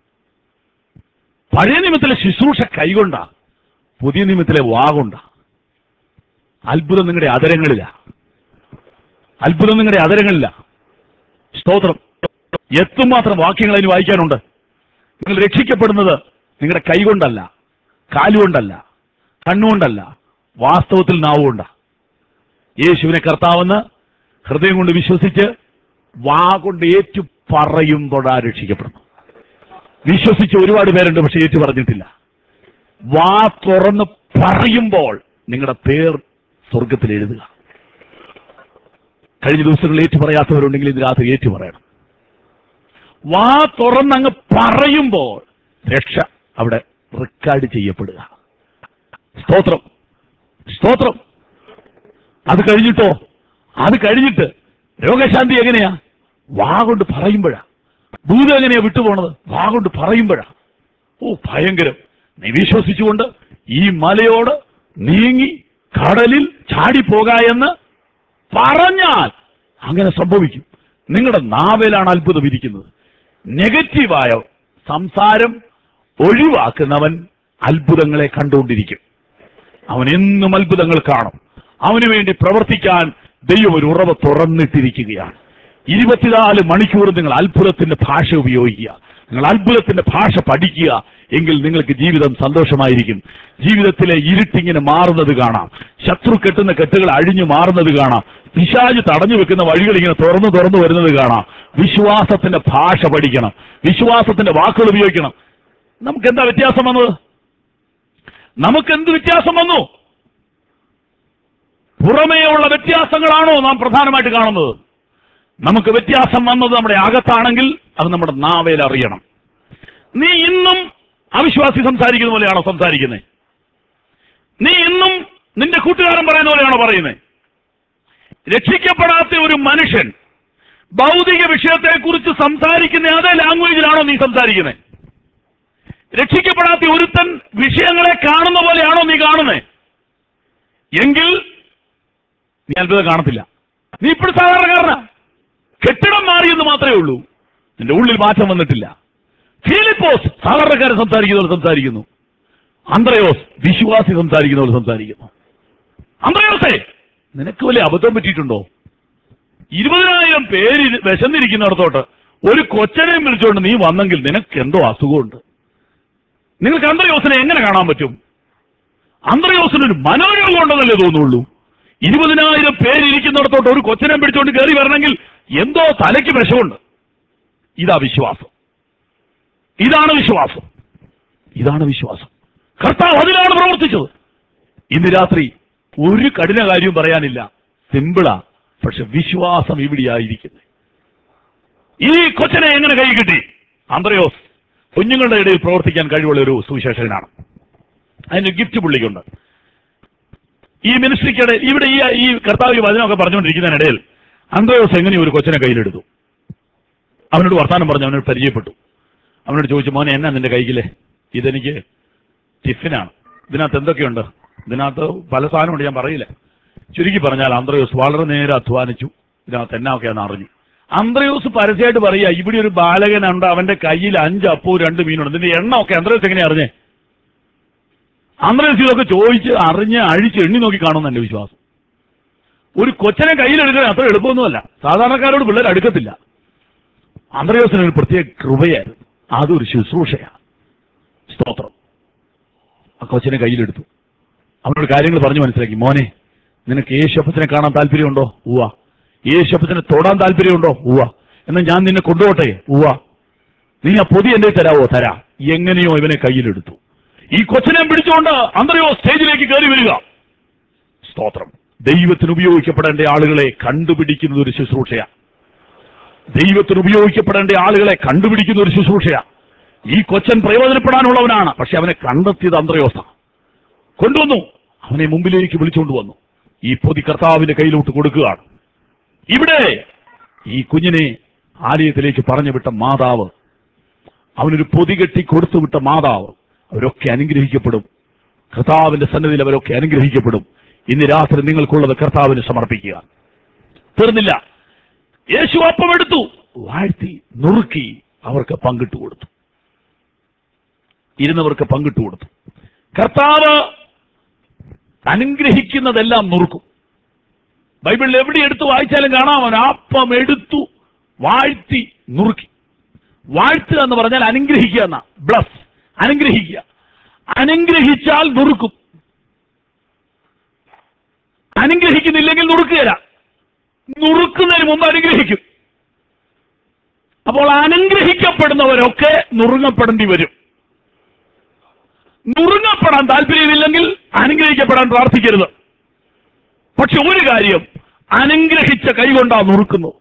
പഴയ നിയമത്തിലെ ശുശ്രൂഷ കൈകൊണ്ടാ പുതിയ നിയമത്തിലെ വാഗുണ്ടാ അത്ഭുതം നിങ്ങളുടെ അതരങ്ങളില്ല അത്ഭുതം നിങ്ങളുടെ അതരങ്ങളില്ല സ്തോത്രം എത്തുമാത്രം വാക്യങ്ങൾ അതിന് വായിക്കാനുണ്ട് നിങ്ങൾ രക്ഷിക്കപ്പെടുന്നത് നിങ്ങളുടെ കൈകൊണ്ടല്ല കാലുകൊണ്ടല്ല കണ്ണുകൊണ്ടല്ല വാസ്തവത്തിൽ നാവുകൊണ്ടാ യേശുവിനെ കർത്താവെന്ന് ഹൃദയം കൊണ്ട് വിശ്വസിച്ച് വാ കൊണ്ട് ഏറ്റു പറയും തൊടാ രക്ഷിക്കപ്പെടുന്നു വിശ്വസിച്ച് ഒരുപാട് പേരുണ്ട് പക്ഷെ ഏറ്റു പറഞ്ഞിട്ടില്ല വാ തുറന്ന് പറയുമ്പോൾ നിങ്ങളുടെ പേർ സ്വർഗത്തിൽ എഴുതുക കഴിഞ്ഞ ദിവസങ്ങളിൽ ഏറ്റു പറയാത്തവരുണ്ടെങ്കിൽ ഇത് രാത്രി ഏറ്റു പറയണം വാ തുറന്നങ്ങ് പറയുമ്പോൾ രക്ഷ അവിടെ റെക്കോർഡ് ചെയ്യപ്പെടുക സ്തോത്രം സ്തോത്രം അത് കഴിഞ്ഞിട്ടോ അത് കഴിഞ്ഞിട്ട് രോഗശാന്തി എങ്ങനെയാ വാ കൊണ്ട് പറയുമ്പോഴാ ഭൂതം എങ്ങനെയാ വിട്ടുപോണത് വാ കൊണ്ട് പറയുമ്പോഴാ ഓ ഭയങ്കരം നീ വിശ്വസിച്ചുകൊണ്ട് ഈ മലയോട് നീങ്ങി കടലിൽ ചാടിപ്പോക എന്ന് പറഞ്ഞാൽ അങ്ങനെ സംഭവിക്കും നിങ്ങളുടെ നാവേലാണ് അത്ഭുതം ഇരിക്കുന്നത് നെഗറ്റീവായ സംസാരം ഒഴിവാക്കുന്നവൻ അത്ഭുതങ്ങളെ കണ്ടുകൊണ്ടിരിക്കും അവൻ എന്നും അത്ഭുതങ്ങൾ കാണും അവന് വേണ്ടി പ്രവർത്തിക്കാൻ ദൈവം ഒരു ഉറവ തുറന്നിട്ടിരിക്കുകയാണ് ഇരുപത്തിനാല് മണിക്കൂർ നിങ്ങൾ അത്ഭുതത്തിന്റെ ഭാഷ ഉപയോഗിക്കുക നിങ്ങൾ അത്ഭുതത്തിന്റെ ഭാഷ പഠിക്കുക എങ്കിൽ നിങ്ങൾക്ക് ജീവിതം സന്തോഷമായിരിക്കും ജീവിതത്തിലെ ഇരുട്ടിങ്ങനെ മാറുന്നത് കാണാം ശത്രു കെട്ടുന്ന കെട്ടുകൾ അഴിഞ്ഞു മാറുന്നത് കാണാം പിശാജ് തടഞ്ഞു വെക്കുന്ന വഴികൾ ഇങ്ങനെ തുറന്നു തുറന്നു വരുന്നത് കാണാം വിശ്വാസത്തിന്റെ ഭാഷ പഠിക്കണം വിശ്വാസത്തിന്റെ വാക്കുകൾ ഉപയോഗിക്കണം നമുക്ക് എന്താ വ്യത്യാസം വന്നത് നമുക്ക് എന്ത് വ്യത്യാസം വന്നു പുറമേയുള്ള വ്യത്യാസങ്ങളാണോ നാം പ്രധാനമായിട്ട് കാണുന്നത് നമുക്ക് വ്യത്യാസം വന്നത് നമ്മുടെ അകത്താണെങ്കിൽ അത് നമ്മുടെ നാവേൽ അറിയണം നീ ഇന്നും അവിശ്വാസി സംസാരിക്കുന്ന പോലെയാണോ സംസാരിക്കുന്നത് നീ ഇന്നും നിന്റെ കൂട്ടുകാരൻ പറയുന്ന പോലെയാണോ പറയുന്നത് രക്ഷിക്കപ്പെടാത്ത ഒരു മനുഷ്യൻ ഭൗതിക വിഷയത്തെക്കുറിച്ച് സംസാരിക്കുന്ന അതേ ലാംഗ്വേജിലാണോ നീ സംസാരിക്കുന്നത് രക്ഷിക്കപ്പെടാത്ത ഒരുത്തൻ വിഷയങ്ങളെ കാണുന്ന പോലെയാണോ നീ കാണുന്നത് എങ്കിൽ നീ അത്ഭുതം കാണത്തില്ല നീ ഇപ്പോഴും സാധാരണക്കാരനാ കെട്ടിടം മാറിയെന്ന് മാത്രമേ ഉള്ളൂ നിന്റെ ഉള്ളിൽ മാറ്റം വന്നിട്ടില്ല ഫിലിപ്പോസ് സാധാരണക്കാരൻ സംസാരിക്കുന്ന പോലെ സംസാരിക്കുന്നു അന്ത്രയോസ് വിശ്വാസി സംസാരിക്കുന്ന പോലെ സംസാരിക്കുന്നു അന്ത്രയോസേ നിനക്ക് വലിയ അബദ്ധം പറ്റിയിട്ടുണ്ടോ ഇരുപതിനായിരം പേര് ഇത് വിശന്നിരിക്കുന്നിടത്തോട്ട് ഒരു കൊച്ചനെയും വിളിച്ചുകൊണ്ട് നീ വന്നെങ്കിൽ നിനക്ക് എന്തോ അസുഖമുണ്ട് നിങ്ങൾക്ക് അന്ത്രയോസിനെ എങ്ങനെ കാണാൻ പറ്റും അന്ത്രയോസിന് ഒരു മനോരോഗം ഉണ്ടെന്നല്ലേ തോന്നുള്ളൂ ഇരുപതിനായിരം പേരിരിക്കുന്നിടത്തോട്ട് ഒരു കൊച്ചനെ പിടിച്ചുകൊണ്ട് കയറി വരണമെങ്കിൽ എന്തോ തലയ്ക്ക് വിഷമുണ്ട് ഇതാ വിശ്വാസം ഇതാണ് വിശ്വാസം ഇതാണ് വിശ്വാസം കർത്താവ് അതിലാണ് പ്രവർത്തിച്ചത് ഇന്ന് രാത്രി ഒരു കഠിന കാര്യവും പറയാനില്ല സിമ്പിളാ പക്ഷെ വിശ്വാസം ഇവിടെയായിരിക്കുന്നത് ഈ കൊച്ചനെ എങ്ങനെ കൈ കിട്ടി അന്ത്രയോസ് കുഞ്ഞുങ്ങളുടെ ഇടയിൽ പ്രവർത്തിക്കാൻ കഴിവുള്ള ഒരു സുവിശേഷകനാണ് അതിന് ഗിഫ്റ്റ് പുള്ളിക്കുണ്ട് ഈ മിനിസ്ട്രിക്കിടെ ഇവിടെ ഈ ഈ കർത്താവ് ഈ വചനമൊക്കെ പറഞ്ഞുകൊണ്ടിരിക്കുന്നതിനിടയിൽ അന്ത്രയോസ് എങ്ങനെ ഒരു കൊച്ചിനെ കയ്യിലെടുത്തു അവനോട് വർത്താനം പറഞ്ഞു അവനോട് പരിചയപ്പെട്ടു അവനോട് ചോദിച്ചു മോനെ എന്നാ നിന്റെ കൈകിലെ ഇതെനിക്ക് ടിഫിനാണ് ഇതിനകത്ത് എന്തൊക്കെയുണ്ട് ഇതിനകത്ത് പല സാധനമുണ്ട് ഞാൻ പറയില്ല ചുരുക്കി പറഞ്ഞാൽ അന്ത്രയോസ് വളരെ നേരെ അധ്വാനിച്ചു ഇതിനകത്ത് എന്നാക്കെയാന്ന് അറിഞ്ഞു അന്ത്രയോസ് പരസ്യമായിട്ട് പറയുക ഇവിടെ ഒരു ബാലകനുണ്ട് അവന്റെ കയ്യിൽ അഞ്ച് അപ്പവും രണ്ട് മീനുണ്ട് ഇതിന്റെ എണ്ണമൊക്കെ അന്ത്രയോസ് എങ്ങനെയാ അറിഞ്ഞേ അന്ത്രയോസ് ഇതൊക്കെ ചോദിച്ച് അറിഞ്ഞ് അഴിച്ച് എണ്ണി നോക്കി കാണുമെന്ന് എന്റെ വിശ്വാസം ഒരു കൊച്ചനെ കയ്യിലെടുക്കാൻ അത്ര എളുപ്പമൊന്നുമല്ല സാധാരണക്കാരോട് പിള്ളേർ അടുക്കത്തില്ല അന്ത്രയോസിന് ഒരു പ്രത്യേക കൃപയായിരുന്നു അതൊരു ശുശ്രൂഷയാണ് സ്തോത്രം ആ കൊച്ചിനെ കയ്യിലെടുത്തു അവനോട് കാര്യങ്ങൾ പറഞ്ഞു മനസ്സിലാക്കി മോനെ നിനക്ക് യേശപ്പത്തിനെ കാണാൻ താല്പര്യമുണ്ടോ ഉവ്വ യേശപ്പത്തിനെ തൊടാൻ താല്പര്യമുണ്ടോ ഉവ്വ എന്നാൽ ഞാൻ നിന്നെ കൊണ്ടുപോട്ടെ ഉവ്വ നീ ആ പൊതി എന്റെ തരാവോ തരാ എങ്ങനെയോ ഇവനെ കയ്യിലെടുത്തു ഈ കൊച്ചിനെ പിടിച്ചുകൊണ്ട് അന്തരയോ സ്റ്റേജിലേക്ക് കയറി വരിക സ്തോത്രം ദൈവത്തിന് ഉപയോഗിക്കപ്പെടേണ്ട ആളുകളെ കണ്ടുപിടിക്കുന്നത് ഒരു ശുശ്രൂഷയാണ് ദൈവത്തിന് ഉപയോഗിക്കപ്പെടേണ്ട ആളുകളെ കണ്ടുപിടിക്കുന്ന ഒരു ശുശ്രൂഷയാണ് ഈ കൊച്ചൻ പ്രയോജനപ്പെടാനുള്ളവനാണ് പക്ഷെ അവനെ കണ്ടെത്തിയത് അന്ത്രയോസ കൊണ്ടുവന്നു അവനെ മുമ്പിലേക്ക് വിളിച്ചുകൊണ്ട് വന്നു ഈ പൊതി കർത്താവിന്റെ കയ്യിലോട്ട് കൊടുക്കുകയാണ് ഇവിടെ ഈ കുഞ്ഞിനെ ആലയത്തിലേക്ക് പറഞ്ഞു വിട്ട മാതാവ് അവനൊരു പൊതി കെട്ടി കൊടുത്തു വിട്ട മാതാവ് അവരൊക്കെ അനുഗ്രഹിക്കപ്പെടും കർത്താവിന്റെ സന്നിധിയിൽ അവരൊക്കെ അനുഗ്രഹിക്കപ്പെടും ഇന്ന് രാത്രി നിങ്ങൾക്കുള്ളത് കർത്താവിന് സമർപ്പിക്കുക തീർന്നില്ല യേശു അപ്പം എടുത്തു വാഴ്ത്തി നുറുക്കി അവർക്ക് പങ്കിട്ട് കൊടുത്തു ഇരുന്നവർക്ക് പങ്കിട്ട് കൊടുത്തു കർത്താവ് അനുഗ്രഹിക്കുന്നതെല്ലാം നുറുക്കും ബൈബിളിൽ എവിടെ എടുത്ത് വായിച്ചാലും കാണാം അവൻ അപ്പം എടുത്തു വാഴ്ത്തി നുറുക്കി വാഴ്ത്തുക എന്ന് പറഞ്ഞാൽ അനുഗ്രഹിക്കുക എന്നാ ബ്ലസ് അനുഗ്രഹിക്കുക അനുഗ്രഹിച്ചാൽ നുറുക്കും അനുഗ്രഹിക്കുന്നില്ലെങ്കിൽ നുറുക്കുകയില്ല നുറുക്കുന്നതിന് മുമ്പ് അനുഗ്രഹിക്കും അപ്പോൾ അനുഗ്രഹിക്കപ്പെടുന്നവരൊക്കെ നുറുങ്ങപ്പെടേണ്ടി വരും നുറുങ്ങപ്പെടാൻ താല്പര്യമില്ലെങ്കിൽ അനുഗ്രഹിക്കപ്പെടാൻ പ്രാർത്ഥിക്കരുത് പക്ഷെ ഒരു കാര്യം അനുഗ്രഹിച്ച കൈകൊണ്ടാ നുറുക്കുന്നു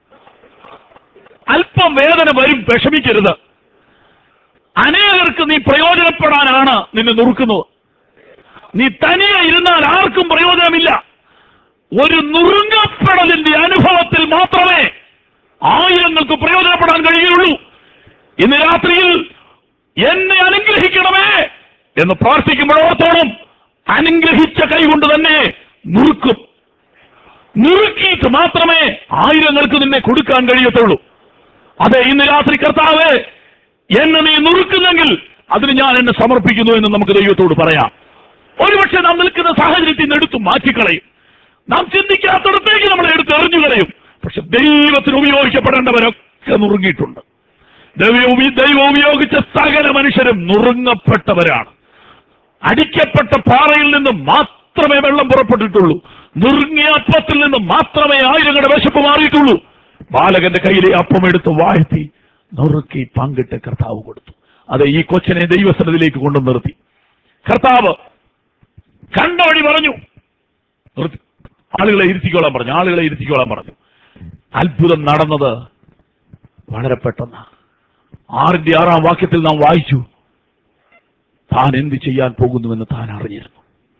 അല്പം വേദന വരും വിഷമിക്കരുത് അനേകർക്ക് നീ പ്രയോജനപ്പെടാനാണ് നിന്നെ നുറുക്കുന്നത് നീ തനിയെ ഇരുന്നാൽ ആർക്കും പ്രയോജനമില്ല ഒരു നുറുങ്ങപ്പെടലിന്റെ അനുഭവത്തിൽ മാത്രമേ ആയിരങ്ങൾക്ക് പ്രയോജനപ്പെടാൻ കഴിയുള്ളൂ ഇന്ന് രാത്രിയിൽ എന്നെ അനുഗ്രഹിക്കണമേ എന്ന് പ്രാർത്ഥിക്കുമ്പോഴോത്തോളം അനുഗ്രഹിച്ച കൈകൊണ്ട് തന്നെ നുറുക്കും നുറുക്കിയിട്ട് മാത്രമേ ആയിരങ്ങൾക്ക് നിന്നെ കൊടുക്കാൻ കഴിയത്തുള്ളൂ അതെ ഇന്ന് രാത്രി കർത്താവ് എന്നെ നീ നുറുക്കുന്നെങ്കിൽ അതിന് ഞാൻ എന്നെ സമർപ്പിക്കുന്നു എന്ന് നമുക്ക് ദൈവത്തോട് പറയാം ഒരുപക്ഷെ നാം നിൽക്കുന്ന സാഹചര്യത്തിൽ നിന്ന് എടുത്തു മാറ്റിക്കളയും നാം ചിന്തിക്കാത്തടത്തേക്ക് നമ്മളെ എടുത്ത് എറിഞ്ഞു കളയും പക്ഷെ ദൈവത്തിന് ഉപയോഗിക്കപ്പെടേണ്ടവരൊക്കെ നുറുങ്ങിയിട്ടുണ്ട് ദൈവം ഉപ- ദൈവം ഉപയോഗിച്ച സകല മനുഷ്യരും നുറുങ്ങപ്പെട്ടവരാണ് അടിക്കപ്പെട്ട പാറയിൽ നിന്ന് മാത്രമേ വെള്ളം പുറപ്പെട്ടിട്ടുള്ളൂ നുറുങ്ങിയ അപ്പത്തിൽ നിന്ന് മാത്രമേ ആയിരങ്ങളുടെ വിശപ്പ് മാറിയിട്ടുള്ളൂ ബാലകന്റെ കയ്യിലെ അപ്പം എടുത്ത് വാഴ്ത്തി നുറുക്കി പങ്കിട്ട് കർത്താവ് കൊടുത്തു അത് ഈ കൊച്ചിനെ ദൈവസ്ഥലത്തിലേക്ക് കൊണ്ടു നിർത്തി കർത്താവ് കണ്ട വഴി പറഞ്ഞു നിർത്തി ആളുകളെ ഇരുത്തിക്കോളാൻ പറഞ്ഞു ആളുകളെ ഇരുത്തിക്കോളാൻ പറഞ്ഞു അത്ഭുതം നടന്നത് വളരെ പെട്ടെന്ന് ആറിന്റെ ആറാം വാക്യത്തിൽ നാം വായിച്ചു താൻ എന്ത് ചെയ്യാൻ പോകുന്നുവെന്ന് താൻ അറിഞ്ഞിരുന്നു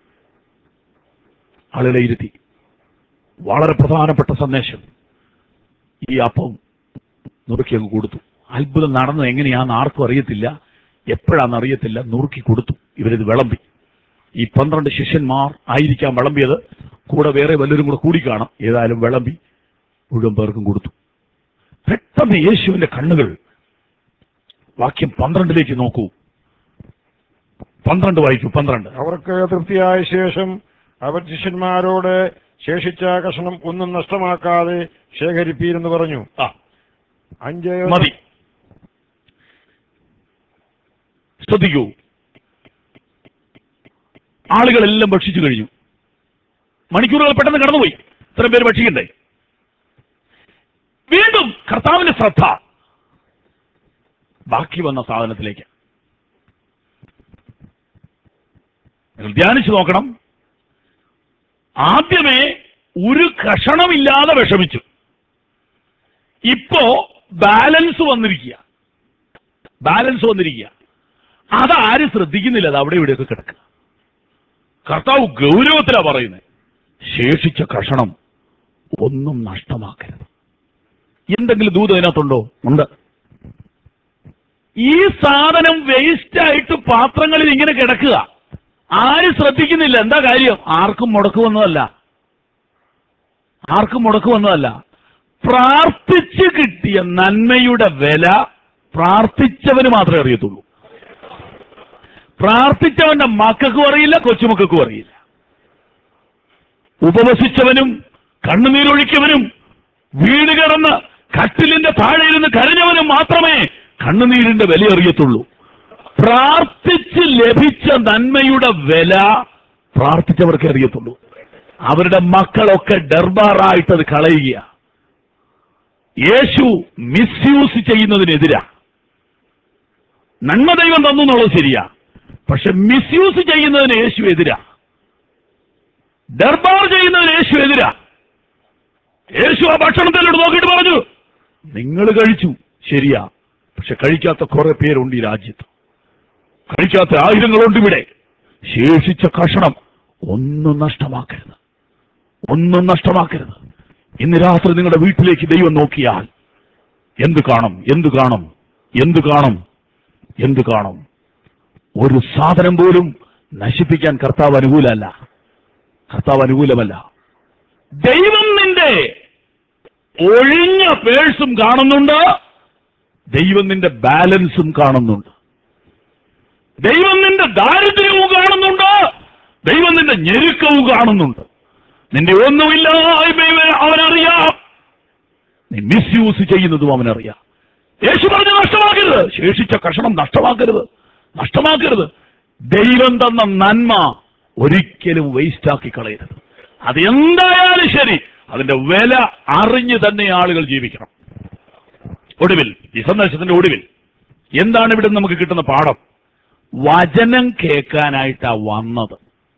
ആളുകളെ ഇരുത്തി വളരെ പ്രധാനപ്പെട്ട സന്ദേശം ഈ അപ്പം നുറുക്കി അങ്ങ് കൊടുത്തു അത്ഭുതം നടന്നത് എങ്ങനെയാണെന്ന് ആർക്കും അറിയത്തില്ല എപ്പോഴാണെന്ന് അറിയത്തില്ല നുറുക്കി കൊടുത്തു ഇവരിത് വിളമ്പി ഈ പന്ത്രണ്ട് ശിഷ്യന്മാർ ആയിരിക്കാം വിളമ്പിയത് കൂടെ വേറെ വല്ലവരും കൂടെ കൂടി കാണാം ഏതായാലും വിളമ്പി മുഴുവൻ പേർക്കും കൊടുത്തു പെട്ടെന്ന് യേശുവിന്റെ കണ്ണുകൾ വാക്യം പന്ത്രണ്ടിലേക്ക് നോക്കൂ പന്ത്രണ്ട് വായിക്കൂ പന്ത്രണ്ട് അവർക്ക് തൃപ്തിയായ ശേഷം അവർ ശിഷ്യന്മാരോട് ശേഷിച്ച കഷണം ഒന്നും നഷ്ടമാക്കാതെ ശേഖരിപ്പീരെന്ന് പറഞ്ഞു ആ അഞ്ച് മതി ശ്രദ്ധിക്കൂ ആളുകളെല്ലാം ഭക്ഷിച്ചു കഴിഞ്ഞു മണിക്കൂറുകൾ പെട്ടെന്ന് കടന്നുപോയി ഇത്രയും പേര് ഭക്ഷിക്കണ്ടേ വീണ്ടും കർത്താവിന്റെ ശ്രദ്ധ ബാക്കി വന്ന സാധനത്തിലേക്ക് നിങ്ങൾ ധ്യാനിച്ചു നോക്കണം ആദ്യമേ ഒരു കഷണമില്ലാതെ വിഷമിച്ചു ഇപ്പോ ബാലൻസ് വന്നിരിക്കുക ബാലൻസ് വന്നിരിക്കുക അതാരും ശ്രദ്ധിക്കുന്നില്ല അത് അവിടെ ഇവിടെയൊക്കെ കിടക്കുക കർത്താവ് ഗൗരവത്തിലാ പറയുന്നത് ശേഷിച്ച കഷണം ഒന്നും നഷ്ടമാക്കരുത് എന്തെങ്കിലും ദൂത് അതിനകത്തുണ്ടോ ഉണ്ട് ഈ സാധനം വേസ്റ്റ് ആയിട്ട് പാത്രങ്ങളിൽ ഇങ്ങനെ കിടക്കുക ആരും ശ്രദ്ധിക്കുന്നില്ല എന്താ കാര്യം ആർക്കും മുടക്ക് വന്നതല്ല ആർക്കും മുടക്ക് വന്നതല്ല പ്രാർത്ഥിച്ച് കിട്ടിയ നന്മയുടെ വില പ്രാർത്ഥിച്ചവന് മാത്രമേ അറിയത്തുള്ളൂ പ്രാർത്ഥിച്ചവന്റെ മക്കൾക്കും അറിയില്ല കൊച്ചുമക്കൾക്കും അറിയില്ല ഉപവസിച്ചവനും കണ്ണുനീരൊഴിക്കവനും വീട് കിടന്ന് കട്ടിലിന്റെ താഴെ ഇരുന്ന് കരഞ്ഞവനും മാത്രമേ കണ്ണുനീരിന്റെ വില അറിയത്തുള്ളൂ പ്രാർത്ഥിച്ച് ലഭിച്ച നന്മയുടെ വില പ്രാർത്ഥിച്ചവർക്കേ അറിയത്തുള്ളൂ അവരുടെ മക്കളൊക്കെ ഡർബാറായിട്ട് അത് കളയുക യേശു മിസ്യൂസ് ചെയ്യുന്നതിനെതിരാ നന്മ ദൈവം തന്നു എന്നുള്ളത് ശരിയാ പക്ഷെ മിസ്യൂസ് ചെയ്യുന്നതിന് യേശു എതിരാ ദർബാർ ചെയ്യുന്നതിന് യേശു എതിരാ യേശു ആ ഭക്ഷണത്തിലോട്ട് നോക്കിയിട്ട് പറഞ്ഞു നിങ്ങൾ കഴിച്ചു ശരിയാ പക്ഷെ കഴിക്കാത്ത കുറെ പേരുണ്ട് ഈ രാജ്യത്ത് കഴിക്കാത്ത ആയിരങ്ങളുണ്ട് ഇവിടെ ശേഷിച്ച കഷണം ഒന്നും നഷ്ടമാക്കരുത് ഒന്നും നഷ്ടമാക്കരുത് ഇന്ന് രാത്രി നിങ്ങളുടെ വീട്ടിലേക്ക് ദൈവം നോക്കിയാൽ എന്ത് കാണും എന്ത് കാണും എന്ത് കാണും എന്ത് കാണും ഒരു സാധനം പോലും നശിപ്പിക്കാൻ കർത്താവ് അനുകൂലമല്ല കർത്താവ് അനുകൂലമല്ല ദൈവം നിന്റെ ഒഴിഞ്ഞ പേഴ്സും കാണുന്നുണ്ട് ദൈവം നിന്റെ ബാലൻസും കാണുന്നുണ്ട് ദൈവം നിന്റെ ദാരിദ്ര്യവും കാണുന്നുണ്ട് ദൈവം നിന്റെ ഞെരുക്കവും കാണുന്നുണ്ട് നിന്റെ ഒന്നുമില്ലായ്മയും അവനറിയാം നീ മിസ്യൂസ് ചെയ്യുന്നതും അവനറിയാം യേശു പറഞ്ഞ് നഷ്ടമാക്കരുത് ശേഷിച്ച കഷണം നഷ്ടമാക്കരുത് നഷ്ടമാക്കരുത് ദൈവം തന്ന നന്മ ഒരിക്കലും വേസ്റ്റ് ആക്കി കളയരുത് അത് എന്തായാലും ശരി അതിന്റെ വില അറിഞ്ഞ് തന്നെ ആളുകൾ ജീവിക്കണം ഒടുവിൽ ഈ സന്ദേശത്തിന്റെ ഒടുവിൽ എന്താണ് ഇവിടെ നമുക്ക് കിട്ടുന്ന പാഠം വചനം കേൾക്കാനായിട്ടാ വന്നത്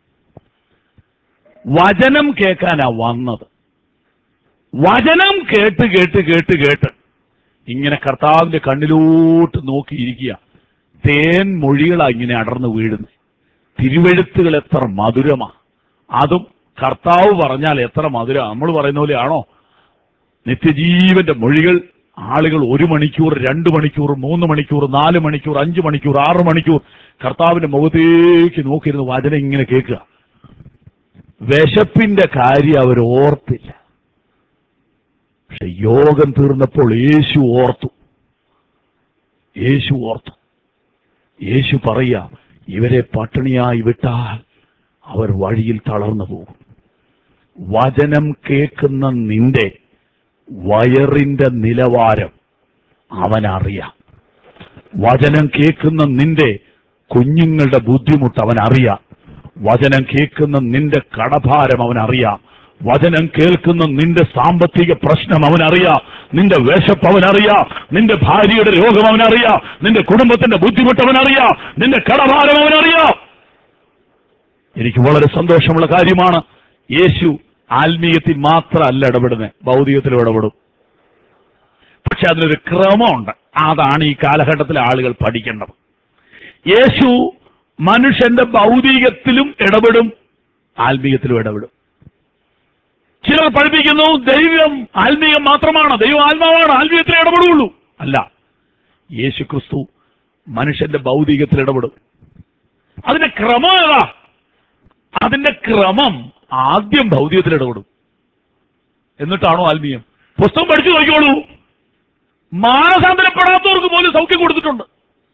വചനം കേൾക്കാനാ വന്നത് വചനം കേട്ട് കേട്ട് കേട്ട് കേട്ട് ഇങ്ങനെ കർത്താവിന്റെ കണ്ണിലോട്ട് നോക്കിയിരിക്കുക തേൻ മൊഴികളാ ഇങ്ങനെ അടർന്നു വീഴുന്നത് തിരുവെഴുത്തുകൾ എത്ര മധുരമാ അതും കർത്താവ് പറഞ്ഞാൽ എത്ര മധുര നമ്മൾ പറയുന്ന പോലെയാണോ നിത്യജീവന്റെ മൊഴികൾ ആളുകൾ ഒരു മണിക്കൂർ രണ്ട് മണിക്കൂർ മൂന്ന് മണിക്കൂർ നാല് മണിക്കൂർ അഞ്ച് മണിക്കൂർ ആറ് മണിക്കൂർ കർത്താവിന്റെ മുഖത്തേക്ക് നോക്കിയിരുന്ന് വചനം ഇങ്ങനെ കേൾക്കുക വിശപ്പിന്റെ കാര്യം അവർ ഓർത്തില്ല പക്ഷെ യോഗം തീർന്നപ്പോൾ യേശു ഓർത്തു യേശു ഓർത്തു യേശു പറയാ ഇവരെ പട്ടിണിയായി വിട്ടാൽ അവർ വഴിയിൽ തളർന്നു പോകും വചനം കേൾക്കുന്ന നിന്റെ വയറിന്റെ നിലവാരം അവനറിയാം വചനം കേൾക്കുന്ന നിന്റെ കുഞ്ഞുങ്ങളുടെ ബുദ്ധിമുട്ട് അവനറിയാം വചനം കേൾക്കുന്ന നിന്റെ കടഭാരം അവനറിയാം വചനം കേൾക്കുന്ന നിന്റെ സാമ്പത്തിക പ്രശ്നം അവനറിയാം നിന്റെ വിശപ്പ് അവനറിയാം നിന്റെ ഭാര്യയുടെ രോഗം അവനറിയാം നിന്റെ കുടുംബത്തിന്റെ ബുദ്ധിമുട്ട് അവനറിയാം നിന്റെ കടഭാരം അവനറിയാം എനിക്ക് വളരെ സന്തോഷമുള്ള കാര്യമാണ് യേശു ആത്മീയത്തിൽ മാത്രമല്ല ഇടപെടുന്നത് ഭൗതികത്തിലും ഇടപെടും പക്ഷെ അതിനൊരു ക്രമമുണ്ട് അതാണ് ഈ കാലഘട്ടത്തിലെ ആളുകൾ പഠിക്കേണ്ടത് യേശു മനുഷ്യന്റെ ഭൗതികത്തിലും ഇടപെടും ആത്മീയത്തിലും ഇടപെടും ചിലർ പഠിപ്പിക്കുന്നു ദൈവം ആത്മീയം മാത്രമാണ് ദൈവം ആത്മാവാണ് ആത്മീയത്തിൽ ഇടപെടുകയുള്ളൂ അല്ല യേശു ക്രിസ്തു മനുഷ്യന്റെ ഭൗതികത്തിൽ ഇടപെടും അതിന്റെ ക്രമം ഏതാ അതിന്റെ ക്രമം ആദ്യം ഭൗതികത്തിൽ ഇടപെടും എന്നിട്ടാണോ ആത്മീയം പുസ്തകം പഠിച്ചു നോക്കിക്കോളൂ മാനസാന്തരപ്പെടാത്തവർക്ക് പോലും സൗഖ്യം കൊടുത്തിട്ടുണ്ട്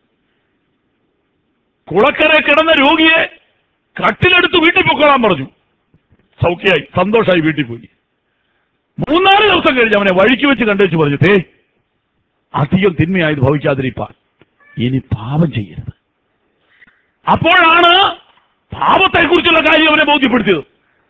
കുളക്കര കിടന്ന രോഗിയെ കട്ടിലെടുത്ത് വീട്ടിൽ പൊക്കോളാൻ പറഞ്ഞു സൗഖ്യമായി സന്തോഷമായി വീട്ടിൽ പോയി മൂന്നാല് ദിവസം കഴിഞ്ഞ് അവനെ വഴിക്ക് വെച്ച് കണ്ടുവച്ച് പറഞ്ഞു തേ അധികം തിന്മയായത് ഭവിക്കാതിരിപ്പാൻ ഇനി പാപം ചെയ്യരുത് അപ്പോഴാണ് പാപത്തെക്കുറിച്ചുള്ള കാര്യം അവനെ ബോധ്യപ്പെടുത്തിയത്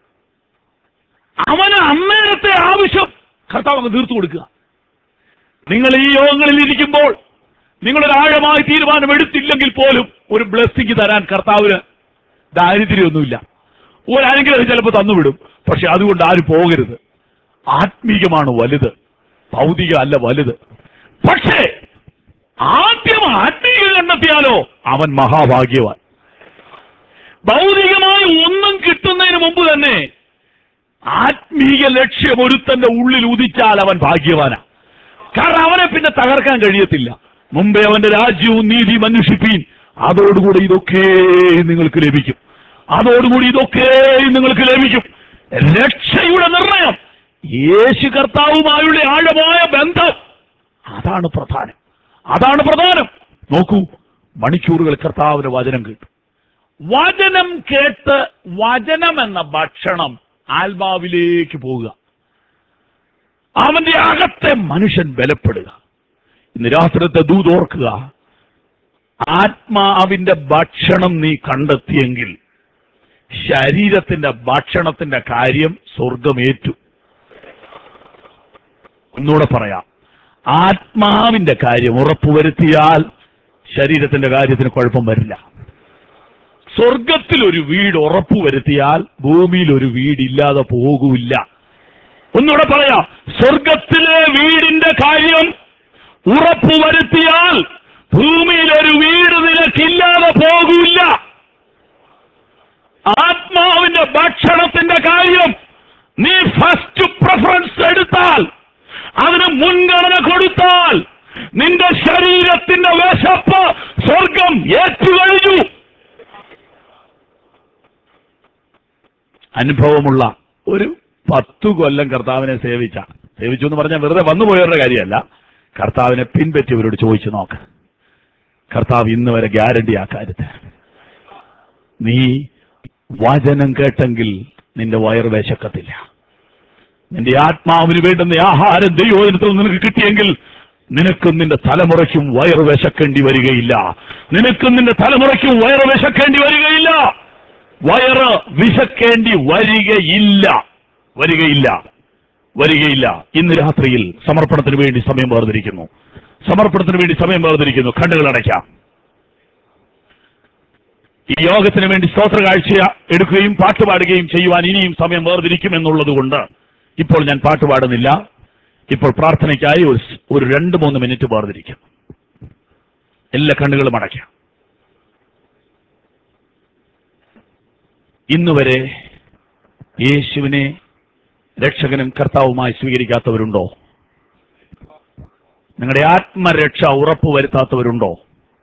അവന് അന്നേരത്തെ ആവശ്യം കർത്താവ് അങ്ങ് തീർത്തു കൊടുക്കുക നിങ്ങൾ ഈ യോഗങ്ങളിൽ ഇരിക്കുമ്പോൾ നിങ്ങളൊരു ആഴമായ തീരുമാനം എടുത്തില്ലെങ്കിൽ പോലും ഒരു ബ്ലെസ്സിങ് തരാൻ കർത്താവിന് ദാരിദ്ര്യമൊന്നുമില്ല ഒരനുഗ്രഹം ചിലപ്പോൾ തന്നുവിടും പക്ഷെ അതുകൊണ്ട് ആരും പോകരുത് ആത്മീകമാണ് വലുത് ഭൗതിക അല്ല വലുത് പക്ഷേ ആദ്യം ആത്മീക കണ്ടെത്തിയാലോ അവൻ മഹാഭാഗ്യവാൻ ഭൗതികമായി ഒന്നും കിട്ടുന്നതിന് മുമ്പ് തന്നെ ആത്മീയ ലക്ഷ്യം ഒരുത്തന്റെ ഉള്ളിൽ ഉദിച്ചാൽ അവൻ ഭാഗ്യവാനാ കാരണം അവനെ പിന്നെ തകർക്കാൻ കഴിയത്തില്ല മുമ്പേ അവന്റെ രാജ്യവും നീതി അന്വേഷിപ്പീൻ അതോടുകൂടി ഇതൊക്കെ നിങ്ങൾക്ക് ലഭിക്കും അതോടുകൂടി ഇതൊക്കെ നിങ്ങൾക്ക് ലഭിക്കും രക്ഷയുടെ നിർണയം യേശു കർത്താവുമായുള്ള ആഴമായ ബന്ധം അതാണ് പ്രധാനം അതാണ് പ്രധാനം നോക്കൂ മണിക്കൂറുകൾ കർത്താവിന്റെ വചനം കേട്ടു വചനം കേട്ട് വചനം എന്ന ഭക്ഷണം ആത്മാവിലേക്ക് പോവുക അവന്റെ അകത്തെ മനുഷ്യൻ ബലപ്പെടുക ഇന്ന് രാത്രിത്തെ ദൂതോർക്കുക ആത്മാവിന്റെ ഭക്ഷണം നീ കണ്ടെത്തിയെങ്കിൽ ശരീരത്തിന്റെ ഭക്ഷണത്തിന്റെ കാര്യം സ്വർഗമേറ്റു ഒന്നുകൂടെ പറയാം ആത്മാവിന്റെ കാര്യം ഉറപ്പുവരുത്തിയാൽ ശരീരത്തിന്റെ കാര്യത്തിന് കുഴപ്പം വരില്ല സ്വർഗത്തിൽ ഒരു വീട് ഉറപ്പുവരുത്തിയാൽ ഭൂമിയിൽ ഒരു വീടില്ലാതെ പോകൂല്ല ഒന്നുകൂടെ പറയാം സ്വർഗത്തിലെ വീടിന്റെ കാര്യം ഉറപ്പ് വരുത്തിയാൽ ഭൂമിയിൽ ഒരു വീട് നിനക്കില്ലാതെ പോകില്ല ആത്മാവിന്റെ ഭക്ഷണത്തിന്റെ കാര്യം നീ ഫസ്റ്റ് പ്രിഫറൻസ് എടുത്താൽ അതിന് മുൻഗണന കൊടുത്താൽ നിന്റെ ശരീരത്തിന്റെ വിശപ്പ് സ്വർഗം ഏറ്റുകഴിഞ്ഞു അനുഭവമുള്ള ഒരു പത്തു കൊല്ലം കർത്താവിനെ സേവിച്ച സേവിച്ചു എന്ന് പറഞ്ഞാൽ വെറുതെ വന്നുപോയവരുടെ കാര്യമല്ല കർത്താവിനെ പിൻപറ്റിയവരോട് ചോദിച്ചു നോക്ക് കർത്താവ് ഇന്ന് വരെ ഗ്യാരണ്ടി ആ കാര്യത്തിൽ നീ വചനം കേട്ടെങ്കിൽ നിന്റെ വയറ് വിശക്കത്തില്ല നിന്റെ ആത്മാവിന് വേണ്ടുന്ന ആഹാരം ദൈവോചനത്തിൽ നിനക്ക് കിട്ടിയെങ്കിൽ നിനക്കും നിന്റെ തലമുറയ്ക്കും വയറ് വിശക്കേണ്ടി വരികയില്ല നിനക്കും നിന്റെ തലമുറയ്ക്കും വയറ് വിശക്കേണ്ടി വരികയില്ല വയറ് വിശക്കേണ്ടി വരികയില്ല വരികയില്ല വരികയില്ല ഇന്ന് രാത്രിയിൽ സമർപ്പണത്തിന് വേണ്ടി സമയം വേർതിരിക്കുന്നു സമർപ്പണത്തിന് വേണ്ടി സമയം വേർതിരിക്കുന്നു കണ്ണുകൾ അടയ്ക്കാം ഈ യോഗത്തിന് വേണ്ടി സ്തോത്ര കാഴ്ച എടുക്കുകയും പാട്ട് പാടുകയും ചെയ്യുവാൻ ഇനിയും സമയം വേർതിരിക്കും എന്നുള്ളത് കൊണ്ട് ഇപ്പോൾ ഞാൻ പാട്ട് പാടുന്നില്ല ഇപ്പോൾ പ്രാർത്ഥനയ്ക്കായി ഒരു സ്- ഒരു രണ്ട് മൂന്ന് മിനിറ്റ് വേർതിരിക്കും എല്ലാ കണ്ണുകളും അടയ്ക്കാം ഇന്നുവരെ യേശുവിനെ രക്ഷകനും കർത്താവുമായി സ്വീകരിക്കാത്തവരുണ്ടോ നിങ്ങളുടെ ആത്മരക്ഷ ഉറപ്പുവരുത്താത്തവരുണ്ടോ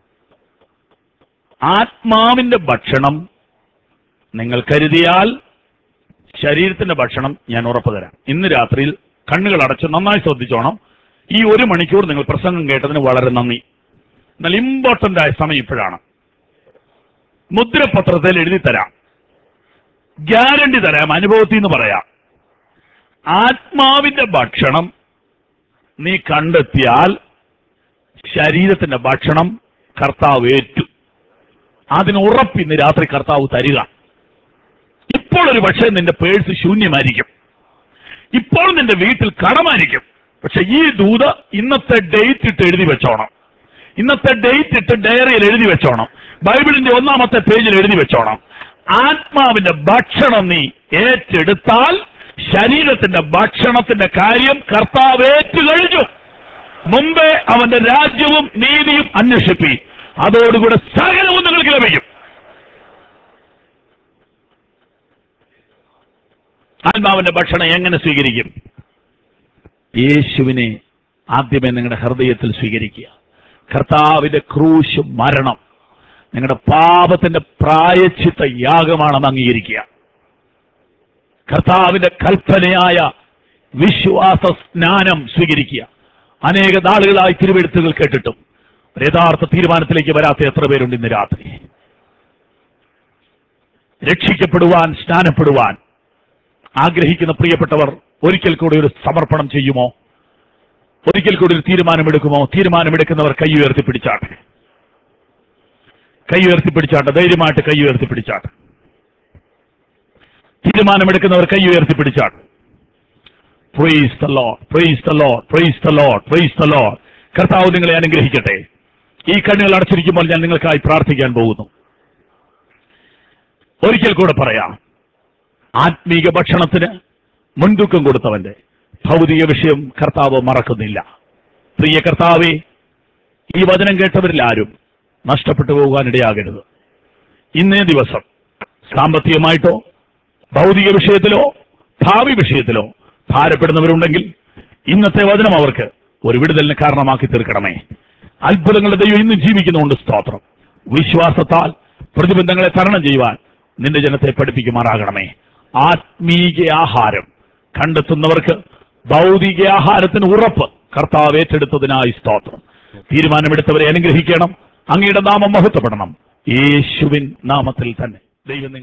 ആത്മാവിന്റെ ഭക്ഷണം നിങ്ങൾ കരുതിയാൽ ശരീരത്തിന്റെ ഭക്ഷണം ഞാൻ ഉറപ്പു തരാം ഇന്ന് രാത്രിയിൽ കണ്ണുകൾ അടച്ച് നന്നായി ശ്രദ്ധിച്ചോണം ഈ ഒരു മണിക്കൂർ നിങ്ങൾ പ്രസംഗം കേട്ടതിന് വളരെ നന്ദി എന്നാൽ ഇമ്പോർട്ടന്റ് ആയ സമയം ഇപ്പോഴാണ് മുദ്രപത്രത്തിൽ എഴുതി തരാം ഗ്യാരണ്ടി തരാം അനുഭവത്തിൽ നിന്ന് പറയാം ആത്മാവിന്റെ ഭക്ഷണം നീ കണ്ടെത്തിയാൽ ശരീരത്തിന്റെ ഭക്ഷണം കർത്താവ് ഏറ്റു അതിന് ഉറപ്പിന്ന് രാത്രി കർത്താവ് തരിക ഇപ്പോൾ ഒരു പക്ഷേ നിന്റെ പേഴ്സ് ശൂന്യമായിരിക്കും ഇപ്പോൾ നിന്റെ വീട്ടിൽ കടമായിരിക്കും പക്ഷെ ഈ ദൂത് ഇന്നത്തെ ഡേറ്റ് ഇട്ട് എഴുതി വെച്ചോണം ഇന്നത്തെ ഡേറ്റ് ഇട്ട് ഡയറിയിൽ എഴുതി വെച്ചോണം ബൈബിളിന്റെ ഒന്നാമത്തെ പേജിൽ എഴുതി വെച്ചോണം ആത്മാവിന്റെ ഭക്ഷണം നീ ഏറ്റെടുത്താൽ ശരീരത്തിന്റെ ഭക്ഷണത്തിന്റെ കാര്യം കർത്താവ് ഏറ്റു കഴിഞ്ഞു മുമ്പേ അവന്റെ രാജ്യവും നീതിയും അന്വേഷിപ്പി അതോടുകൂടെ സകലവും നിങ്ങൾക്ക് ലഭിക്കും ആത്മാവിന്റെ ഭക്ഷണം എങ്ങനെ സ്വീകരിക്കും യേശുവിനെ ആദ്യമേ നിങ്ങളുടെ ഹൃദയത്തിൽ സ്വീകരിക്കുക കർത്താവിന്റെ ക്രൂശ് മരണം നിങ്ങളുടെ പാപത്തിന്റെ പ്രായച്ചിത്ത യാഗമാണെന്ന് അംഗീകരിക്കുക കർത്താവിന്റെ കൽപ്പനയായ വിശ്വാസ സ്നാനം സ്വീകരിക്കുക അനേക നാളുകളായി തിരുവെഴുത്തുകൾ കേട്ടിട്ടും ഒരു യഥാർത്ഥ തീരുമാനത്തിലേക്ക് വരാത്ത എത്ര പേരുണ്ട് ഇന്ന് രാത്രി രക്ഷിക്കപ്പെടുവാൻ സ്നാനപ്പെടുവാൻ ആഗ്രഹിക്കുന്ന പ്രിയപ്പെട്ടവർ ഒരിക്കൽ കൂടി ഒരു സമർപ്പണം ചെയ്യുമോ ഒരിക്കൽ കൂടി ഒരു തീരുമാനമെടുക്കുമോ തീരുമാനമെടുക്കുന്നവർ കൈ ഉയർത്തി പിടിച്ചാട്ടെ കൈ ഉയർത്തി പിടിച്ചാട്ടെ ധൈര്യമായിട്ട് കൈ ഉയർത്തി പിടിച്ചാട്ടെ തീരുമാനമെടുക്കുന്നവർ കൈ ഉയർത്തി പിടിച്ചാട്ടെ praise the lord praise the lord praise the lord praise the lord കർത്താവ് നിങ്ങളെ അനുഗ്രഹിക്കട്ടെ ഈ കണ്ണുകൾ അടച്ചിരിക്കുമ്പോൾ ഞാൻ നിങ്ങൾക്കായി പ്രാർത്ഥിക്കാൻ പോകുന്നു ഒരിക്കൽ കൂടെ പറയാം ആത്മീക ഭക്ഷണത്തിന് മുൻതൂക്കം കൊടുത്തവന്റെ ഭൗതിക വിഷയം കർത്താവ് മറക്കുന്നില്ല പ്രിയ കർത്താവെ ഈ വചനം കേട്ടവരിൽ ആരും നഷ്ടപ്പെട്ടു പോകാനിടയാകരുത് ഇന്നേ ദിവസം സാമ്പത്തികമായിട്ടോ ഭൗതിക വിഷയത്തിലോ ഭാവി വിഷയത്തിലോ ഭാരപ്പെടുന്നവരുണ്ടെങ്കിൽ ഇന്നത്തെ വചനം അവർക്ക് ഒരു വിടുതലിന് കാരണമാക്കി തീർക്കണമേ അത്ഭുതങ്ങളുടെ ദൈവം ഇന്ന് ജീവിക്കുന്നുണ്ട് സ്തോത്രം വിശ്വാസത്താൽ പ്രതിബന്ധങ്ങളെ തരണം ചെയ്യുവാൻ നിന്റെ ജനത്തെ പഠിപ്പിക്കുമാറാകണമേ ആത്മീക ആഹാരം കണ്ടെത്തുന്നവർക്ക് ഭൗതിക ആഹാരത്തിന് ഉറപ്പ് കർത്താവ് ഏറ്റെടുത്തതിനായി സ്തോത്രം തീരുമാനമെടുത്തവരെ അനുഗ്രഹിക്കണം അങ്ങയുടെ നാമം മഹത്വപ്പെടണം യേശുവിൻ നാമത്തിൽ തന്നെ ദൈവം നിങ്ങളെ